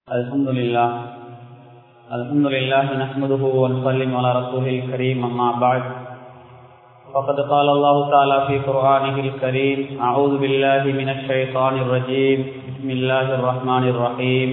الحمد لله الحمد لله نحمده ونسلم على رسوله الكريم أما بعد فقد قال الله تعالى في قرآنه الكريم أعوذ بالله من الشيطان الرجيم بسم الله الرحمن الرحيم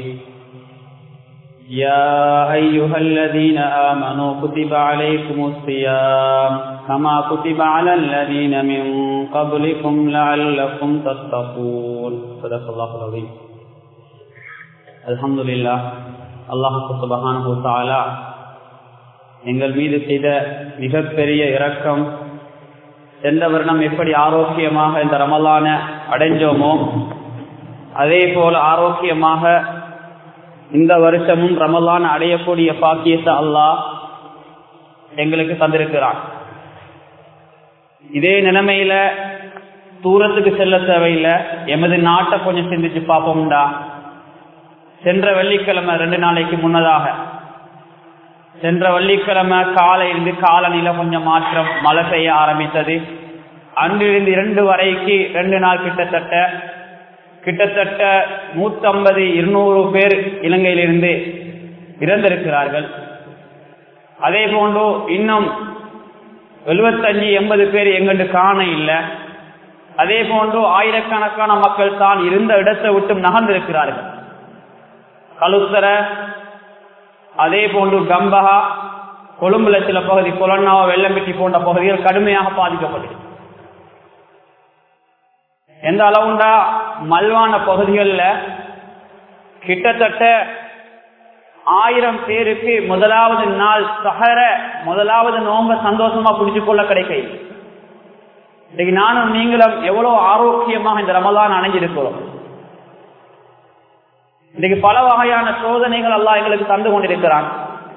يا أيها الذين آمنوا كتب عليكم الصيام كما كتب على الذين من قبلكم لعلكم تتقون صدق الله العظيم அல்ஹம்துலில்லா அல்லாஹு சுபஹானஹு தஆலா எங்கள் மீது செய்த மிகப்பெரிய இரக்கம் சென்ற வருடம் எப்படி ஆரோக்கியமாக இந்த ரமலான அடைஞ்சோமோ அதே போல ஆரோக்கியமாக இந்த வருஷமும் ரமலான் அடையக்கூடிய பாக்கியத்தை அல்லாஹ் எங்களுக்கு தந்திருக்கிறான் இதே நிலைமையில தூரத்துக்கு செல்ல தேவையில்லை எமது நாட்டை கொஞ்சம் சிந்திச்சு பார்ப்போம்டா சென்ற வெள்ளிக்கிழமை ரெண்டு நாளைக்கு முன்னதாக சென்ற வெள்ளிக்கிழமை காலையிலிருந்து காலநிலை கொஞ்சம் மாற்றம் மழை பெய்ய ஆரம்பித்தது அன்றிலிருந்து இரண்டு வரைக்கு ரெண்டு நாள் கிட்டத்தட்ட கிட்டத்தட்ட நூத்தம்பது இருநூறு பேர் இலங்கையிலிருந்து இறந்திருக்கிறார்கள் அதே போன்று இன்னும் எழுபத்தஞ்சு எண்பது பேர் எங்கண்டு காண இல்லை அதே போன்று ஆயிரக்கணக்கான மக்கள் தான் இருந்த இடத்தை விட்டு நகர்ந்திருக்கிறார்கள் கலுத்தர அதே போன்று கம்பகா கொழும்புல சில பகுதி கொலன்னாவா வெள்ளம்பெட்டி போன்ற பகுதிகள் கடுமையாக பாதிக்கப்பட்டது எந்த அளவுண்டா மல்வான பகுதிகளில் கிட்டத்தட்ட ஆயிரம் பேருக்கு முதலாவது நாள் சகர முதலாவது நோம்ப சந்தோஷமா புடிச்சு கொள்ள கிடைக்க இன்னைக்கு நானும் நீங்களும் எவ்வளவு ஆரோக்கியமாக இந்த ரமலான் அணைஞ்சிருக்கிறோம் இன்னைக்கு பல வகையான சோதனைகள் எல்லாம் எங்களுக்கு தந்து கொண்டிருக்கிறான்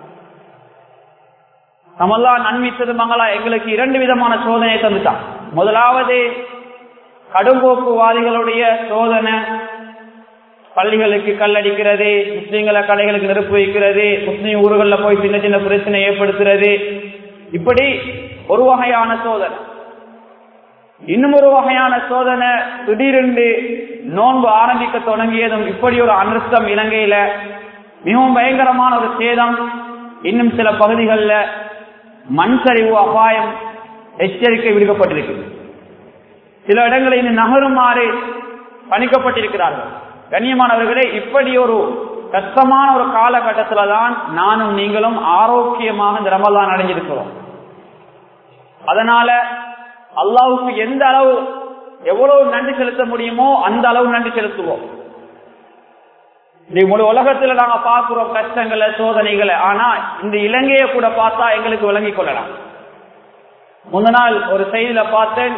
நம்மெல்லாம் நன்மித்தது மங்களா எங்களுக்கு இரண்டு விதமான சோதனையை தந்துட்டான் முதலாவது கடும்போக்குவாதிகளுடைய சோதனை பள்ளிகளுக்கு கல்லடிக்கிறது முஸ்லீம்களை கடைகளுக்கு நெருப்பு வைக்கிறது முஸ்லீம் ஊர்களில் போய் சின்ன சின்ன பிரச்சனை ஏற்படுத்துறது இப்படி ஒரு வகையான சோதனை இன்னும் ஒரு வகையான சோதனை திடீரென்று நோன்பு ஆரம்பிக்க தொடங்கியதும் இப்படி ஒரு அனர்த்தம் இலங்கையில மிகவும் பயங்கரமான ஒரு சேதம் இன்னும் சில பகுதிகளில் மண் சரிவு அபாயம் எச்சரிக்கை விடுக்கப்பட்டிருக்கு சில இடங்களில் இன்னும் நகருமாறு பணிக்கப்பட்டிருக்கிறார்கள் கண்ணியமானவர்களே இப்படி ஒரு கஷ்டமான ஒரு காலகட்டத்துல தான் நானும் நீங்களும் ஆரோக்கியமாக இந்த ரமலான் அடைஞ்சிருக்கிறோம் அதனால அல்லாவுக்கு எந்த அளவு எவ்வளவு நன்றி செலுத்த முடியுமோ அந்த அளவு நன்றி செலுத்துவோம் முழு உலகத்துல நாங்க பார்க்கிறோம் கஷ்டங்களை சோதனைகளை ஆனா இந்த இலங்கையை கூட பார்த்தா எங்களுக்கு விளங்கிக் கொள்ளலாம் முந்த நாள் ஒரு செய்தியில பார்த்தேன்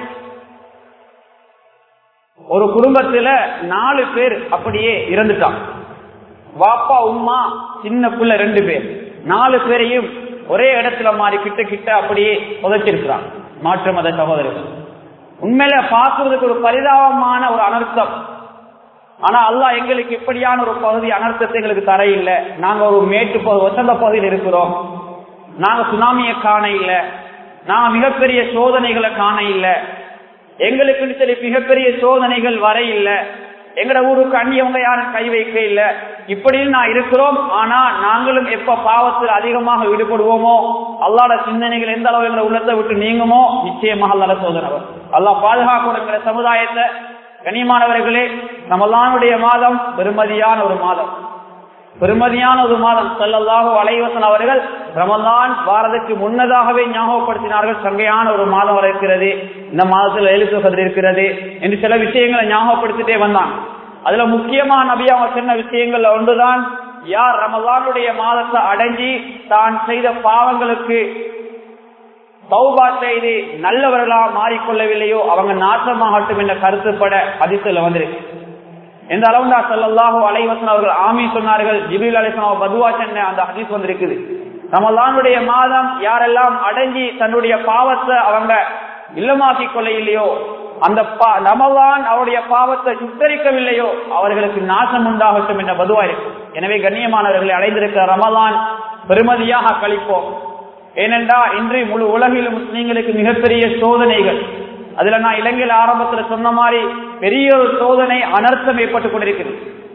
ஒரு குடும்பத்துல நாலு பேர் அப்படியே இறந்துட்டான் வாப்பா உமா சின்ன பிள்ளை ரெண்டு பேர் நாலு பேரையும் ஒரே இடத்துல மாறி கிட்ட கிட்ட அப்படியே புதைச்சிருக்கிறான் மாற்று மத சகோதரர்கள் உண்மையில பார்க்கறதுக்கு ஒரு பரிதாபமான ஒரு அனர்த்தம் ஆனா அல்லாஹ் எங்களுக்கு இப்படியான ஒரு பகுதி அனர்த்தத்தை எங்களுக்கு தர இல்லை நாங்க ஒரு மேட்டு பகுதி வசந்த பகுதியில் இருக்கிறோம் நாங்க சுனாமியை காண இல்லை நாங்க மிகப்பெரிய சோதனைகளை காண இல்லை எங்களுக்கு சரி மிகப்பெரிய சோதனைகள் வர இல்லை எங்கட ஊருக்கு அந்நியவங்க யாரும் கை வைக்க இல்லை இப்படி நான் இருக்கிறோம் ஆனா நாங்களும் எப்ப பாவத்தில் அதிகமாக ஈடுபடுவோமோ அல்லாட சிந்தனைகள் எந்த அளவு எங்களை உள்ளத்தை விட்டு நீங்குமோ நிச்சயமாக அல்லாட சோதனவர் அல்லா பாதுகாக்கிற சமுதாயத்தை கனியமானவர்களே ரமலானுடைய மாதம் பெருமதியான ஒரு மாதம் பெருமதியான ஒரு மாதம் செல்லல்லாக அலைவசன் அவர்கள் ரமலான் வாரத்துக்கு முன்னதாகவே ஞாபகப்படுத்தினார்கள் சங்கையான ஒரு மாதம் வர இருக்கிறது இந்த மாதத்தில் எழுத்துகதிர் இருக்கிறது என்று சில விஷயங்களை ஞாபகப்படுத்திட்டே வந்தான் அதுல முக்கியமான நபி அவங்க சொன்ன விஷயங்கள்ல ஒன்றுதான் யார் ரமலானுடைய மாதத்தை அடைஞ்சி தான் செய்த பாவங்களுக்கு சௌபா செய்து நல்லவர்களா மாறிக்கொள்ளவில்லையோ அவங்க நாசமாகட்டும் என்ற கருத்துப்பட அதிசல வந்திருக்கு எந்த அளவுண்டா சொல்லல்லாஹோ அலைவசன் அவர்கள் ஆமி சொன்னார்கள் ஜிபில் அலிசன் பதுவா சென்ன அந்த ஹதீஸ் வந்திருக்குது ரமலானுடைய மாதம் யாரெல்லாம் அடைஞ்சி தன்னுடைய பாவத்தை அவங்க இல்லமாக்கி கொள்ள இல்லையோ அந்த ரமலான் அவருடைய பாவத்தை சுத்தரிக்கவில்லையோ அவர்களுக்கு நாசம் உண்டாகட்டும் என்ற பதுவா இருக்கு எனவே கண்ணியமானவர்களை அடைந்திருக்கிற ரமலான் பெருமதியாக கழிப்போம் ஏனென்றா இன்று முழு உலகிலும் முஸ்லீம்களுக்கு மிகப்பெரிய சோதனைகள் அதுல நான் இலங்கையில் ஆரம்பத்துல சொன்ன மாதிரி பெரிய ஒரு சோதனை அனர்த்தம் ஏற்பட்டுக் கொண்டிருக்கிறது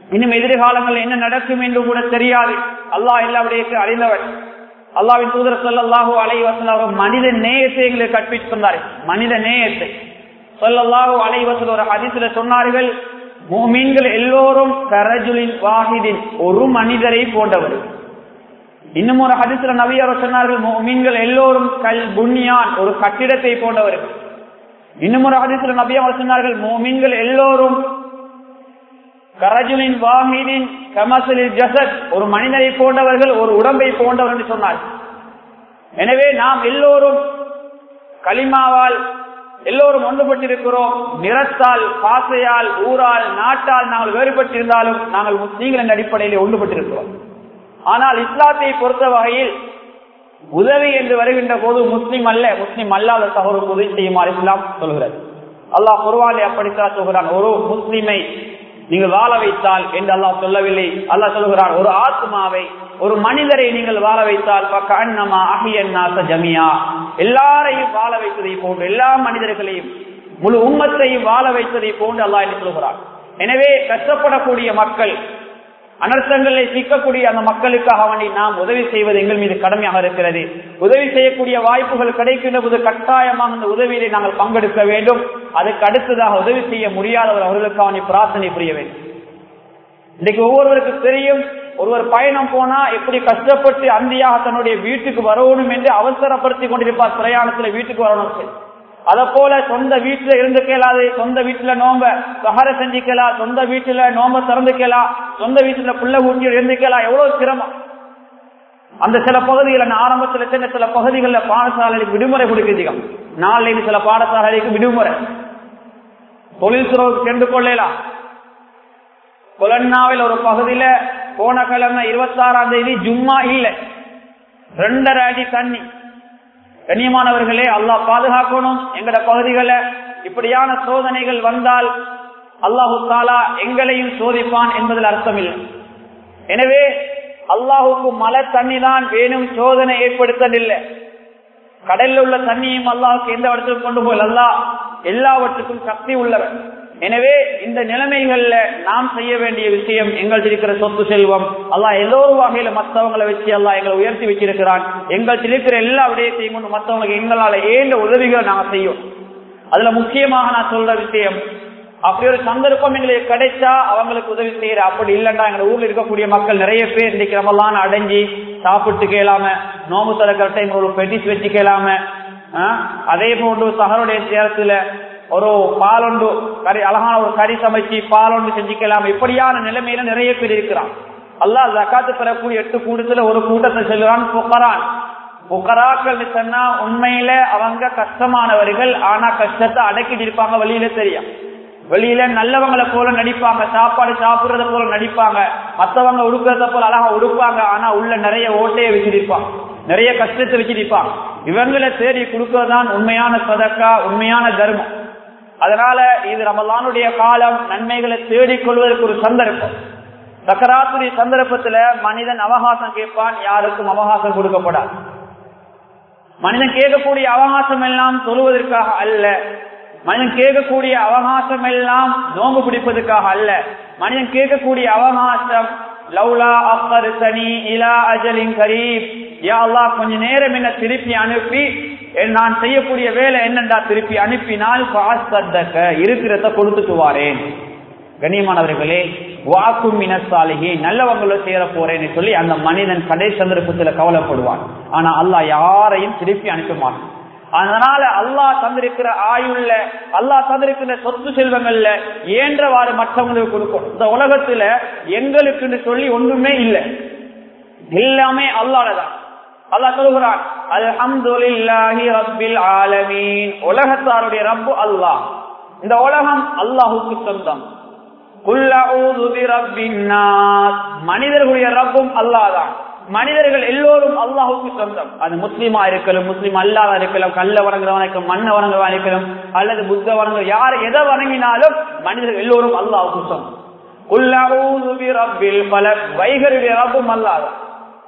இன்னும் எதிர்காலங்கள் என்ன நடக்கும் என்று கூட தெரியாது அல்லாஹ் எல்லாவுடைய அறிந்தவர் அல்லாவின் தூதர் சொல்லல்லாஹு அலைவசல் அவர் மனித நேயத்தை எங்களுக்கு கற்பித்து சொன்னார் மனித நேயத்தை சொல்லல்லாஹு அலைவசல் ஒரு ஹதீஸ்ல சொன்னார்கள் மீன்கள் எல்லோரும் கரஜுலின் வாஹிதின் ஒரு மனிதரை போன்றவர் இன்னும் ஒரு ஹதீஸ்ல நவியார் சொன்னார்கள் மீன்கள் எல்லோரும் கல் புண்ணியான் ஒரு கட்டிடத்தை போன்றவர்கள் இன்னும் ஒரு ஹதீஸ்ல நபியார் சொன்னார்கள் மீன்கள் எல்லோரும் கரஜுலின் வாஹினின் கமசலில் ஜசத் ஒரு மனிதனை போன்றவர்கள் ஒரு உடம்பை போன்றவர்கள் என்று சொன்னார் எனவே நாம் எல்லோரும் களிமாவால் எல்லோரும் ஒன்றுபட்டிருக்கிறோம் நிறத்தால் பாசையால் ஊரால் நாட்டால் நாங்கள் வேறுபட்டிருந்தாலும் நாங்கள் முஸ்லீம்கள் என்ற அடிப்படையில் ஒன்றுபட்டிருக்கிறோம் ஆனால் இஸ்லாத்தை பொறுத்த வகையில் உதவி என்று வருகின்ற போது முஸ்லீம் அல்ல முஸ்லீம் அல்லாத சகோதரர் உதவி செய்யுமாறு இஸ்லாம் சொல்கிறது அல்லாஹ் குர்வானை அப்படித்தான் சொல்கிறான் ஒரு முஸ்லீமை நீங்கள் வாழ வைத்தால் என்று அல்லாஹ் சொல்லவில்லை அல்லாஹ் சொல்கிறான் ஒரு ஆத்மாவை ஒரு மனிதரை நீங்கள் வாழ வைத்தால் பக்கமா அகியன்னாச ஜமியா எல்லாரையும் வாழ வைத்ததை போன்று எல்லா மனிதர்களையும் முழு உம்மத்தையும் வாழ வைத்ததை போன்று அல்லாஹ் என்று சொல்கிறான் எனவே கஷ்டப்படக்கூடிய மக்கள் அனர்த்தங்களில் சிக்கக்கூடிய அந்த மக்களுக்காக வேண்டி நாம் உதவி செய்வது எங்கள் மீது கடமையாக இருக்கிறது உதவி செய்யக்கூடிய வாய்ப்புகள் கிடைக்கின்ற போது கட்டாயமாக அந்த உதவியிலே நாங்கள் பங்கெடுக்க வேண்டும் அதுக்கு அடுத்ததாக உதவி செய்ய முடியாதவர் அவர்களுக்காக வேண்டி பிரார்த்தனை புரிய வேண்டும் இன்றைக்கு ஒவ்வொருவருக்கு தெரியும் ஒருவர் பயணம் போனா எப்படி கஷ்டப்பட்டு அந்தியாக தன்னுடைய வீட்டுக்கு வரணும் என்று அவசரப்படுத்தி கொண்டிருப்பார் பிரயாணத்துல வீட்டுக்கு வரணும் அத போல சொந்த வீட்டுல இருந்து கேளாது சொந்த வீட்டுல நோம்ப சஹர செஞ்சுக்கலாம் சொந்த வீட்டுல நோம்ப திறந்துக்கலாம் சொந்த வீட்டுல புள்ள ஊட்டி இருந்துக்கலாம் எவ்வளவு சிரமம் அந்த சில பகுதிகளில் ஆரம்பத்துல சின்ன சில பகுதிகளில் பாடசாலைக்கு விடுமுறை கொடுக்கிறீங்க நாளைக்கு சில பாடசாலைக்கு விடுமுறை தொழில் துறவுக்கு சென்று கொள்ளலாம் கொலன்னாவில் ஒரு பகுதியில போன கிழமை இருபத்தி ஆறாம் தேதி ஜும்மா இல்லை ரெண்டரை அடி தண்ணி கண்ணியமானவர்களே அல்லாஹ் பாதுகாக்கணும் எங்கட பகுதிகளை இப்படியான சோதனைகள் வந்தால் அல்லாஹு தாலா எங்களையும் சோதிப்பான் என்பதில் அர்த்தம் இல்லை எனவே அல்லாஹுக்கு மழை தண்ணி தான் வேணும் சோதனை ஏற்படுத்தவில்லை கடலில் உள்ள தண்ணியும் அல்லாஹுக்கு எந்த இடத்துக்கு கொண்டு போய் அல்லாஹ் எல்லாவற்றுக்கும் சக்தி உள்ளவர் எனவே இந்த நிலைமைகள்ல நாம் செய்ய வேண்டிய விஷயம் எங்கள் இருக்கிற சொத்து செல்வம் அல்லாஹ் ஏதோ ஒரு வகையில மற்றவங்களை வச்சு எல்லாம் எங்களை உயர்த்தி வச்சிருக்கிறான் எங்கள் இருக்கிற எல்லா விடயத்தையும் கொண்டு மற்றவங்களுக்கு எங்களால ஏண்ட உதவிகளை நாங்க செய்யும் அதுல முக்கியமாக நான் சொல்ற விஷயம் அப்படி ஒரு சந்தர்ப்பம் எங்களுக்கு கிடைச்சா அவங்களுக்கு உதவி செய்யற அப்படி இல்லைன்னா எங்க ஊர்ல இருக்கக்கூடிய மக்கள் நிறைய பேர் இன்னைக்கு நம்மளாம் அடைஞ்சி சாப்பிட்டு கேளாம நோம்பு திறக்கிற டைம் ஒரு பெட்டிஸ் வச்சு கேளாம அதே போன்று சகருடைய நேரத்துல ஒரு பாலொண்டு கறி அழகான ஒரு கறி சமைச்சு பாலொண்டு செஞ்சுக்கலாம் இப்படியான நிலைமையில நிறைய பேர் இருக்கிறான் அல்லாஹ் ஜக்காத்து பெறக்கூடிய எட்டு கூட்டத்துல ஒரு கூட்டத்தை செல்கிறான் புக்கரான் புக்கராக்கள் சொன்னா உண்மையில அவங்க கஷ்டமானவர்கள் ஆனா கஷ்டத்தை அடக்கிட்டு இருப்பாங்க வெளியில தெரியும் வெளியில நல்லவங்களை போல நடிப்பாங்க சாப்பாடு சாப்பிடுறத போல நடிப்பாங்க மத்தவங்க உடுக்கிறத போல அழகா உடுப்பாங்க ஆனா உள்ள நிறைய ஓட்டையை வச்சிருப்பாங்க நிறைய கஷ்டத்தை வச்சிருப்பாங்க இவங்களை தேடி கொடுக்கறதுதான் உண்மையான சதக்கா உண்மையான தர்மம் அதனால இது ரமலானுடைய காலம் நன்மைகளை தேடிக் கொள்வதற்கு ஒரு சந்தர்ப்பம் சக்கராத்துடைய சந்தர்ப்பத்துல மனிதன் அவகாசம் கேட்பான் யாருக்கும் அவகாசம் கொடுக்கப்படாது மனிதன் கேட்கக்கூடிய அவகாசம் எல்லாம் சொல்லுவதற்காக அல்ல மனிதன் கேட்கக்கூடிய அவகாசம் எல்லாம் நோம்பு பிடிப்பதற்காக அல்ல மனிதன் கேட்கக்கூடிய அவகாசம் லவ்லா அஃபர் சனி இலா அஜலின் கரீப் யா அல்லாஹ் கொஞ்ச நேரம் என்ன திருப்பி அனுப்பி நான் செய்யக்கூடிய வேலை என்னண்டா திருப்பி அனுப்பினால் இருக்கிறத கொடுத்துட்டு வாரேன் கண்ணியமானவர்களே வாக்கும் மினசாலிகி நல்லவங்களை சேர போறேன்னு சொல்லி அந்த மனிதன் கடை சந்தர்ப்பத்துல கவலைப்படுவான் ஆனா அல்லாஹ் யாரையும் திருப்பி அனுப்ப மாட்டான் அதனால அல்லாஹ் தந்திருக்கிற ஆயுள்ல அல்லாஹ் தந்திருக்கிற சொத்து செல்வங்கள்ல ஏன்றவாறு மற்றவங்களுக்கு கொடுக்கும் இந்த உலகத்துல எங்களுக்குன்னு சொல்லி ஒன்றுமே இல்லை எல்லாமே அல்லாடதான் அல்லாஹ் சொல்கிறான் அல்ஹம்துலில்லாஹி ரப்பில் ஆலமீன் உலகத்தாருடைய ரப்பு அல்லாஹ் இந்த உலகம் அல்லாஹுக்கு சொந்தம் குல் அஊது பிரப்பின் நாஸ் மனிதர்களுடைய ரப்பும் அல்லாஹ் தான் மனிதர்கள் எல்லோரும் அல்லாஹுக்கு சொந்தம் அது முஸ்லீமா இருக்கலாம் முஸ்லீம் அல்லாத இருக்கலாம் கல்ல வணங்குறவன் இருக்கலாம் மண்ணை வணங்குறவன் இருக்கலாம் அல்லது புத்த வணங்குற யார் எதை வணங்கினாலும் மனிதர்கள் எல்லோரும் அல்லாஹுக்கு சொந்தம் குல் அஊது பிரப்பில் பலக் வைகருடைய ரப்பும் அல்லாதான்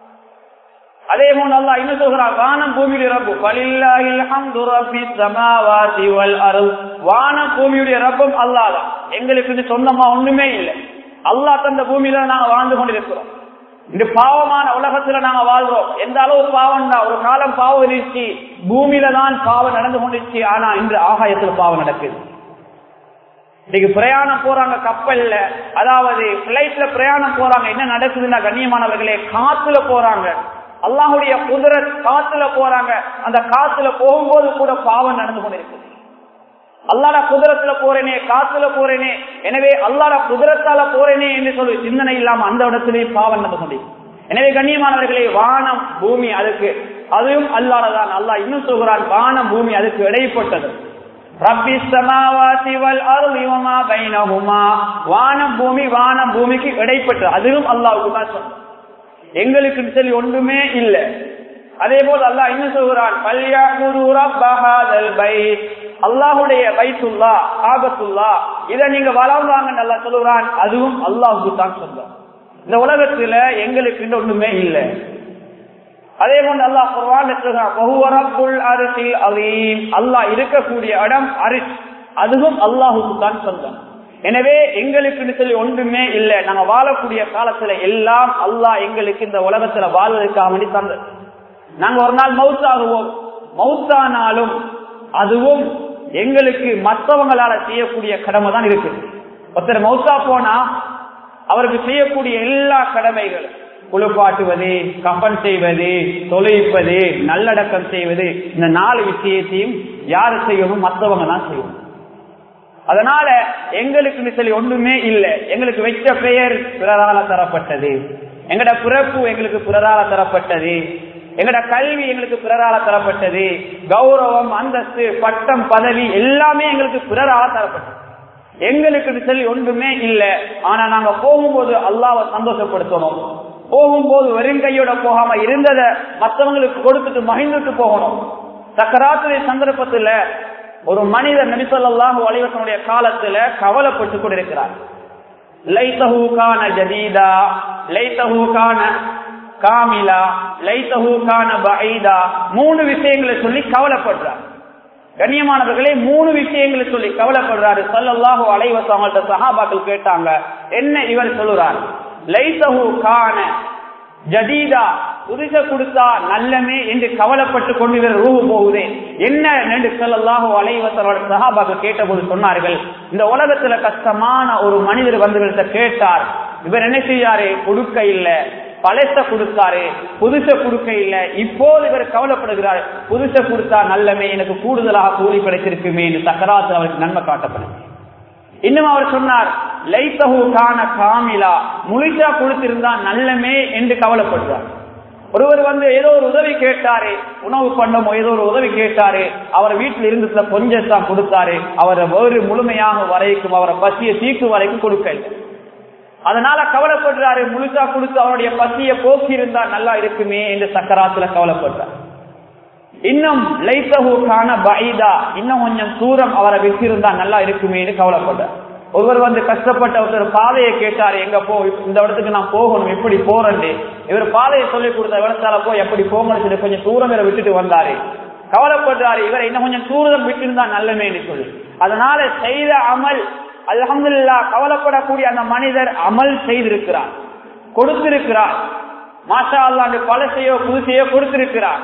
அதே போல அல்லாஹ் என்ன சொல்கிறார் வானம் பூமியுடைய ரப்பு பலில்லாஹில் ஹம்து ரப்பி ஸமாவாதி வல் அர்த் வானம் பூமியுடைய ரப்பும் அல்லாஹ் தான் எங்களுக்கு இது சொந்தமா ஒண்ணுமே இல்லை அல்லாஹ் தந்த பூமியில நாங்க வாழ்ந்து கொண்டிருக்கிறோம் இந்த பாவமான உலகத்துல நாங்க வாழ்றோம் எந்த அளவு பாவம் தான் ஒரு காலம் பாவம் இருந்துச்சு பூமியில தான் பாவம் நடந்து கொண்டிருச்சு ஆனா இன்று ஆகாயத்துல பாவம் நடக்குது இன்னைக்கு பிரயாணம் போறாங்க கப்பல்ல அதாவது பிளைட்ல பிரயாணம் போறாங்க என்ன நடக்குதுன்னா கண்ணியமானவர்களே காத்துல போறாங்க அல்லாஹுடைய குதிரத் காத்துல போறாங்க அந்த காத்துல போகும்போது கூட பாவம் நடந்து கொண்டிருக்குது அல்லாட குதிரத்துல போறேனே காத்துல போறேனே எனவே அல்லாட குதிரத்தால போறேனே என்று சொல்லி சிந்தனை இல்லாம அந்த இடத்திலேயே பாவம் நடந்து கொண்டிருக்கு எனவே கண்ணியமானவர்களே வானம் பூமி அதுக்கு அதுவும் அல்லாடதான் அல்லாஹ் இன்னும் சொல்கிறான் வானம் பூமி அதுக்கு இடைப்பட்டது ரப்பி சமாவாசி வல் அருள் இவமா பைனஹுமா வானம் பூமி வானம் பூமிக்கு இடைப்பட்டது அதுவும் அல்லாவுக்கு தான் சொன்னது எங்களுக்கு சொல்லி ஒன்றுமே இல்லை அதே போல் அல்லாஹ் என்ன சொல்கிறான் அல்லாஹுடைய பைத்துல்லா ஆபத்துல்லா இதை நீங்க வளர்ந்தாங்க நல்லா சொல்லுகிறான் அதுவும் அல்லாஹுக்கு தான் சொல்றான் இந்த உலகத்துல எங்களுக்கு ஒண்ணுமே இல்லை அதே போன்று அல்லாஹ் குர்வான் அரிசில் அலீம் அல்லாஹ் இருக்கக்கூடிய இடம் அரிசி அதுவும் அல்லாஹுக்கு தான் சொந்தம் எனவே எங்களுக்கு சொல்லி ஒன்றுமே இல்லை நாங்க வாழக்கூடிய காலத்துல எல்லாம் அல்லாஹ் எங்களுக்கு இந்த உலகத்துல வாழ்வதற்காக வேண்டி தந்தது நாங்க ஒரு நாள் மவுத்தாகுவோம் மவுத்தானாலும் அதுவும் எங்களுக்கு மற்றவங்களால செய்யக்கூடிய கடமை தான் இருக்குது ஒருத்தர் மவுத்தா போனா அவருக்கு செய்யக்கூடிய எல்லா கடமைகளும் குளிப்பாட்டுவது கப்பன் செய்வது தொலைப்பது நல்லடக்கம் செய்வது இந்த நாலு விஷயத்தையும் யாரு செய்யணும் மற்றவங்க தான் செய்யணும் அதனால எங்களுக்கு சொல்லி ஒண்ணுமே இல்லை எங்களுக்கு வச்ச பெயர் பிறரால தரப்பட்டது எங்கட பிறப்பு எங்களுக்கு பிறரால தரப்பட்டது எங்கட கல்வி எங்களுக்கு பிறரால தரப்பட்டது கௌரவம் அந்தஸ்து பட்டம் பதவி எல்லாமே எங்களுக்கு பிறரால தரப்பட்டது எங்களுக்கு சொல்லி ஒன்றுமே இல்லை ஆனா நாங்க போகும்போது அல்லாவை சந்தோஷப்படுத்தணும் போகும்போது வெறுங்கையோட போகாம இருந்ததை மற்றவங்களுக்கு கொடுத்துட்டு மகிழ்ந்துட்டு போகணும் சக்கராத்திரி சந்தர்ப்பத்துல ஒரு மனிதர் நபிசல்லாஹு அலைவசனுடைய காலத்துல கவலைப்பட்டு கொண்டிருக்கிறார் லைத்தஹூகான ஜதீதா லைத்தஹூகான காமிலா லைத்தஹூகான பைதா மூணு விஷயங்களை சொல்லி கவலைப்படுறார் கண்ணியமானவர்களே மூணு விஷயங்களை சொல்லி கவலைப்படுறாரு சல்லல்லாஹு அலைவசவங்கள்ட்ட சஹாபாக்கள் கேட்டாங்க என்ன இவர் சொல்லுறார் லைத்தஹு கான ஜதீதா புதுச கொடுத்தா நல்லமே என்று கவலைப்பட்டு கொண்டு ரூபு போகுதே என்ன என்று சொல்லலாக அலைவசரோட சகாபாக கேட்டபோது சொன்னார்கள் இந்த உலகத்துல கஷ்டமான ஒரு மனிதர் வந்து கேட்டார் இவர் என்ன செய்யாரு கொடுக்க இல்ல பழச கொடுத்தாரு புதுச கொடுக்க இல்ல இப்போது இவர் கவலைப்படுகிறார் புதுச கொடுத்தா நல்லமே எனக்கு கூடுதலாக கூலி கிடைச்சிருக்குமே என்று சக்கராத்து அவருக்கு நன்மை காட்டப்படும் இன்னும் அவர் சொன்னார் லைத்தஹு கான காமிலா முழுசா கொடுத்திருந்தா நல்லமே என்று கவலைப்படுறார் ஒருவர் வந்து ஏதோ ஒரு உதவி கேட்டாரு உணவு பண்ணமோ ஏதோ ஒரு உதவி கேட்டாரு அவர் வீட்டில் இருந்து சில கொஞ்சம் தான் கொடுத்தாரு அவரை வேறு முழுமையாக வரைக்கும் அவரை பசிய தீக்கு வரைக்கும் கொடுக்க இல்லை அதனால கவலைப்படுறாரு முழுசா கொடுத்து அவருடைய பசிய போக்கி இருந்தா நல்லா இருக்குமே என்று சக்கராத்துல கவலைப்படுறார் இன்னும் லைத்தஹு கான பைதா இன்னும் கொஞ்சம் தூரம் அவரை விட்டிருந்தா நல்லா இருக்குமேன்னு கவலைப்படுறார் ஒருவர் வந்து கஷ்டப்பட்ட ஒருத்தர் பாதையை கேட்டாரு எங்க போ இந்த இடத்துக்கு நான் போகணும் எப்படி போறேன்னு இவர் பாதையை சொல்லி கொடுத்த இடத்தால போய் எப்படி போங்கன்னு சொல்லி கொஞ்சம் தூரம் இவரை விட்டுட்டு வந்தாரு கவலைப்படுறாரு இவரை இன்னும் கொஞ்சம் தூரம் விட்டிருந்தா நல்லமேன்னு சொல்லி அதனால செய்த அமல் அல்ஹம்துல்லா கவலைப்படக்கூடிய அந்த மனிதர் அமல் செய்திருக்கிறார் கொடுத்திருக்கிறார் மாஷா அல்லாண்டு பழசையோ புதுசையோ கொடுத்திருக்கிறார்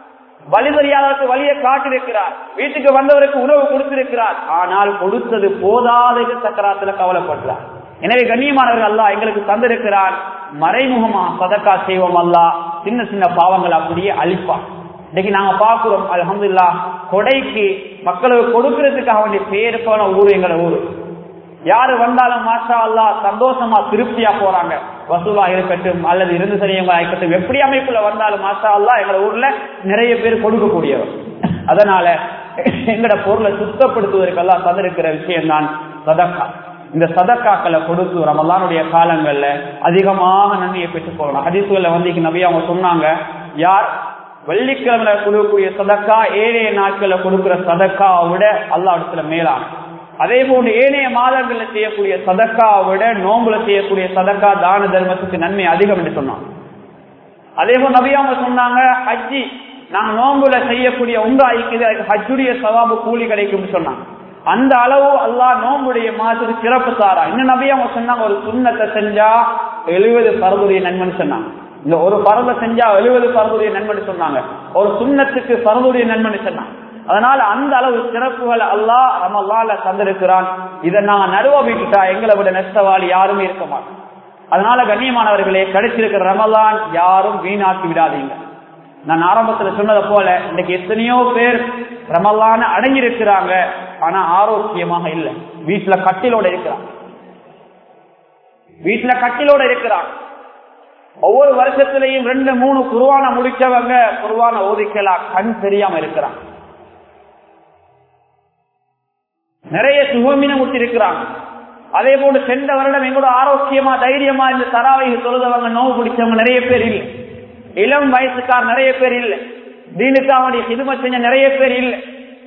வழி தெரியாதவருக்கு வழியை காட்டிருக்கிறார் வீட்டுக்கு வந்தவருக்கு உணவு கொடுத்திருக்கிறார் ஆனால் கொடுத்தது போதாத சக்கராத்துல கவலைப்படுறார் எனவே கண்ணியமானவர்கள் அல்லா எங்களுக்கு தந்திருக்கிறார் மறைமுகமா சதக்கா செய்வோம் அல்லா சின்ன சின்ன பாவங்கள் அப்படியே அழிப்பான் இன்னைக்கு நாங்க பாக்குறோம் அலமதுல்லா கொடைக்கு மக்களுக்கு கொடுக்கறதுக்காக வேண்டிய பேர் போன ஊர் எங்களோட ஊரு யாரு வந்தாலும் மாஷா அல்லா சந்தோஷமா திருப்தியா போறாங்க வசூலா இருக்கட்டும் அல்லது இருந்து சரியவங்களா இருக்கட்டும் எப்படி அமைப்புல வந்தாலும் மாஷா அல்லா எங்க ஊர்ல நிறைய பேர் கொடுக்கக்கூடியவர் அதனால எங்கட பொருளை சுத்தப்படுத்துவதற்கெல்லாம் தந்திருக்கிற விஷயம் தான் சதக்கா இந்த சதக்காக்களை கொடுத்து ரமலானுடைய காலங்கள்ல அதிகமாக நன்மையை பெற்றுக் கொள்ளலாம் ஹதீசுகள்ல வந்து நபி அவங்க சொன்னாங்க யார் வெள்ளிக்கிழமை கொடுக்கக்கூடிய சதக்கா ஏழைய நாட்களை கொடுக்கிற சதக்காவை விட அல்லா இடத்துல மேலான அதே போன்று ஏனைய மாதங்கள்ல செய்யக்கூடிய சதக்காவை விட நோம்புல செய்யக்கூடிய சதக்கா தான தர்மத்துக்கு நன்மை அதிகம் என்று சொன்னாங்க அதே போல் நபி அவங்க சொன்னாங்க ஹஜ்ஜி நாங்க நோம்புல செய்யக்கூடிய உங்க ஐக்கியது ஹஜ்ஜுடைய சவாபு கூலி கிடைக்கும் சொன்னாங்க அந்த அளவு அல்லாஹ் நோம்புடைய மாதத்துக்கு சிறப்பு சாரா இன்னும் நபி அவங்க சொன்னாங்க ஒரு சுண்ணத்தை செஞ்சா எழுபது பரதுடைய நன்மைன்னு சொன்னாங்க இந்த ஒரு பரத செஞ்சா எழுபது பரதுடைய நன்மைன்னு சொன்னாங்க ஒரு சுண்ணத்துக்கு பரதுடைய நன்மைன்னு சொன்னாங்க அதனால அந்த அளவு சிறப்புகள் அல்லாஹ் ரமல்லால தந்திருக்கிறான் இதை நாங்க நடுவ விட்டுட்டா எங்களை விட நஷ்டவாளி யாருமே இருக்க மாட்டோம் அதனால கண்ணியமானவர்களே கிடைச்சிருக்கிற ரமலான் யாரும் வீணாக்கி விடாதீங்க நான் ஆரம்பத்துல சொன்னதை போல இன்னைக்கு எத்தனையோ பேர் ரமலான அடங்கியிருக்கிறாங்க ஆனா ஆரோக்கியமாக இல்லை வீட்டுல கட்டிலோட இருக்கிறாங்க வீட்டுல கட்டிலோட இருக்கிறாங்க ஒவ்வொரு வருஷத்திலையும் ரெண்டு மூணு குருவான முடிச்சவங்க குருவான ஓதிக்கலாம் கண் தெரியாம இருக்கிறாங்க நிறைய சுகமீனம் இருக்கிறாங்க அதே போன்று சென்ற வருடம் எங்களோட ஆரோக்கியமா தைரியமா இந்த தராவை தொழுதவங்க நோவு பிடிச்சவங்க நிறைய பேர் இல்லை இளம் வயசுக்கார் நிறைய பேர் இல்லை தீனுக்காவுடைய சிதுமை செஞ்ச நிறைய பேர் இல்லை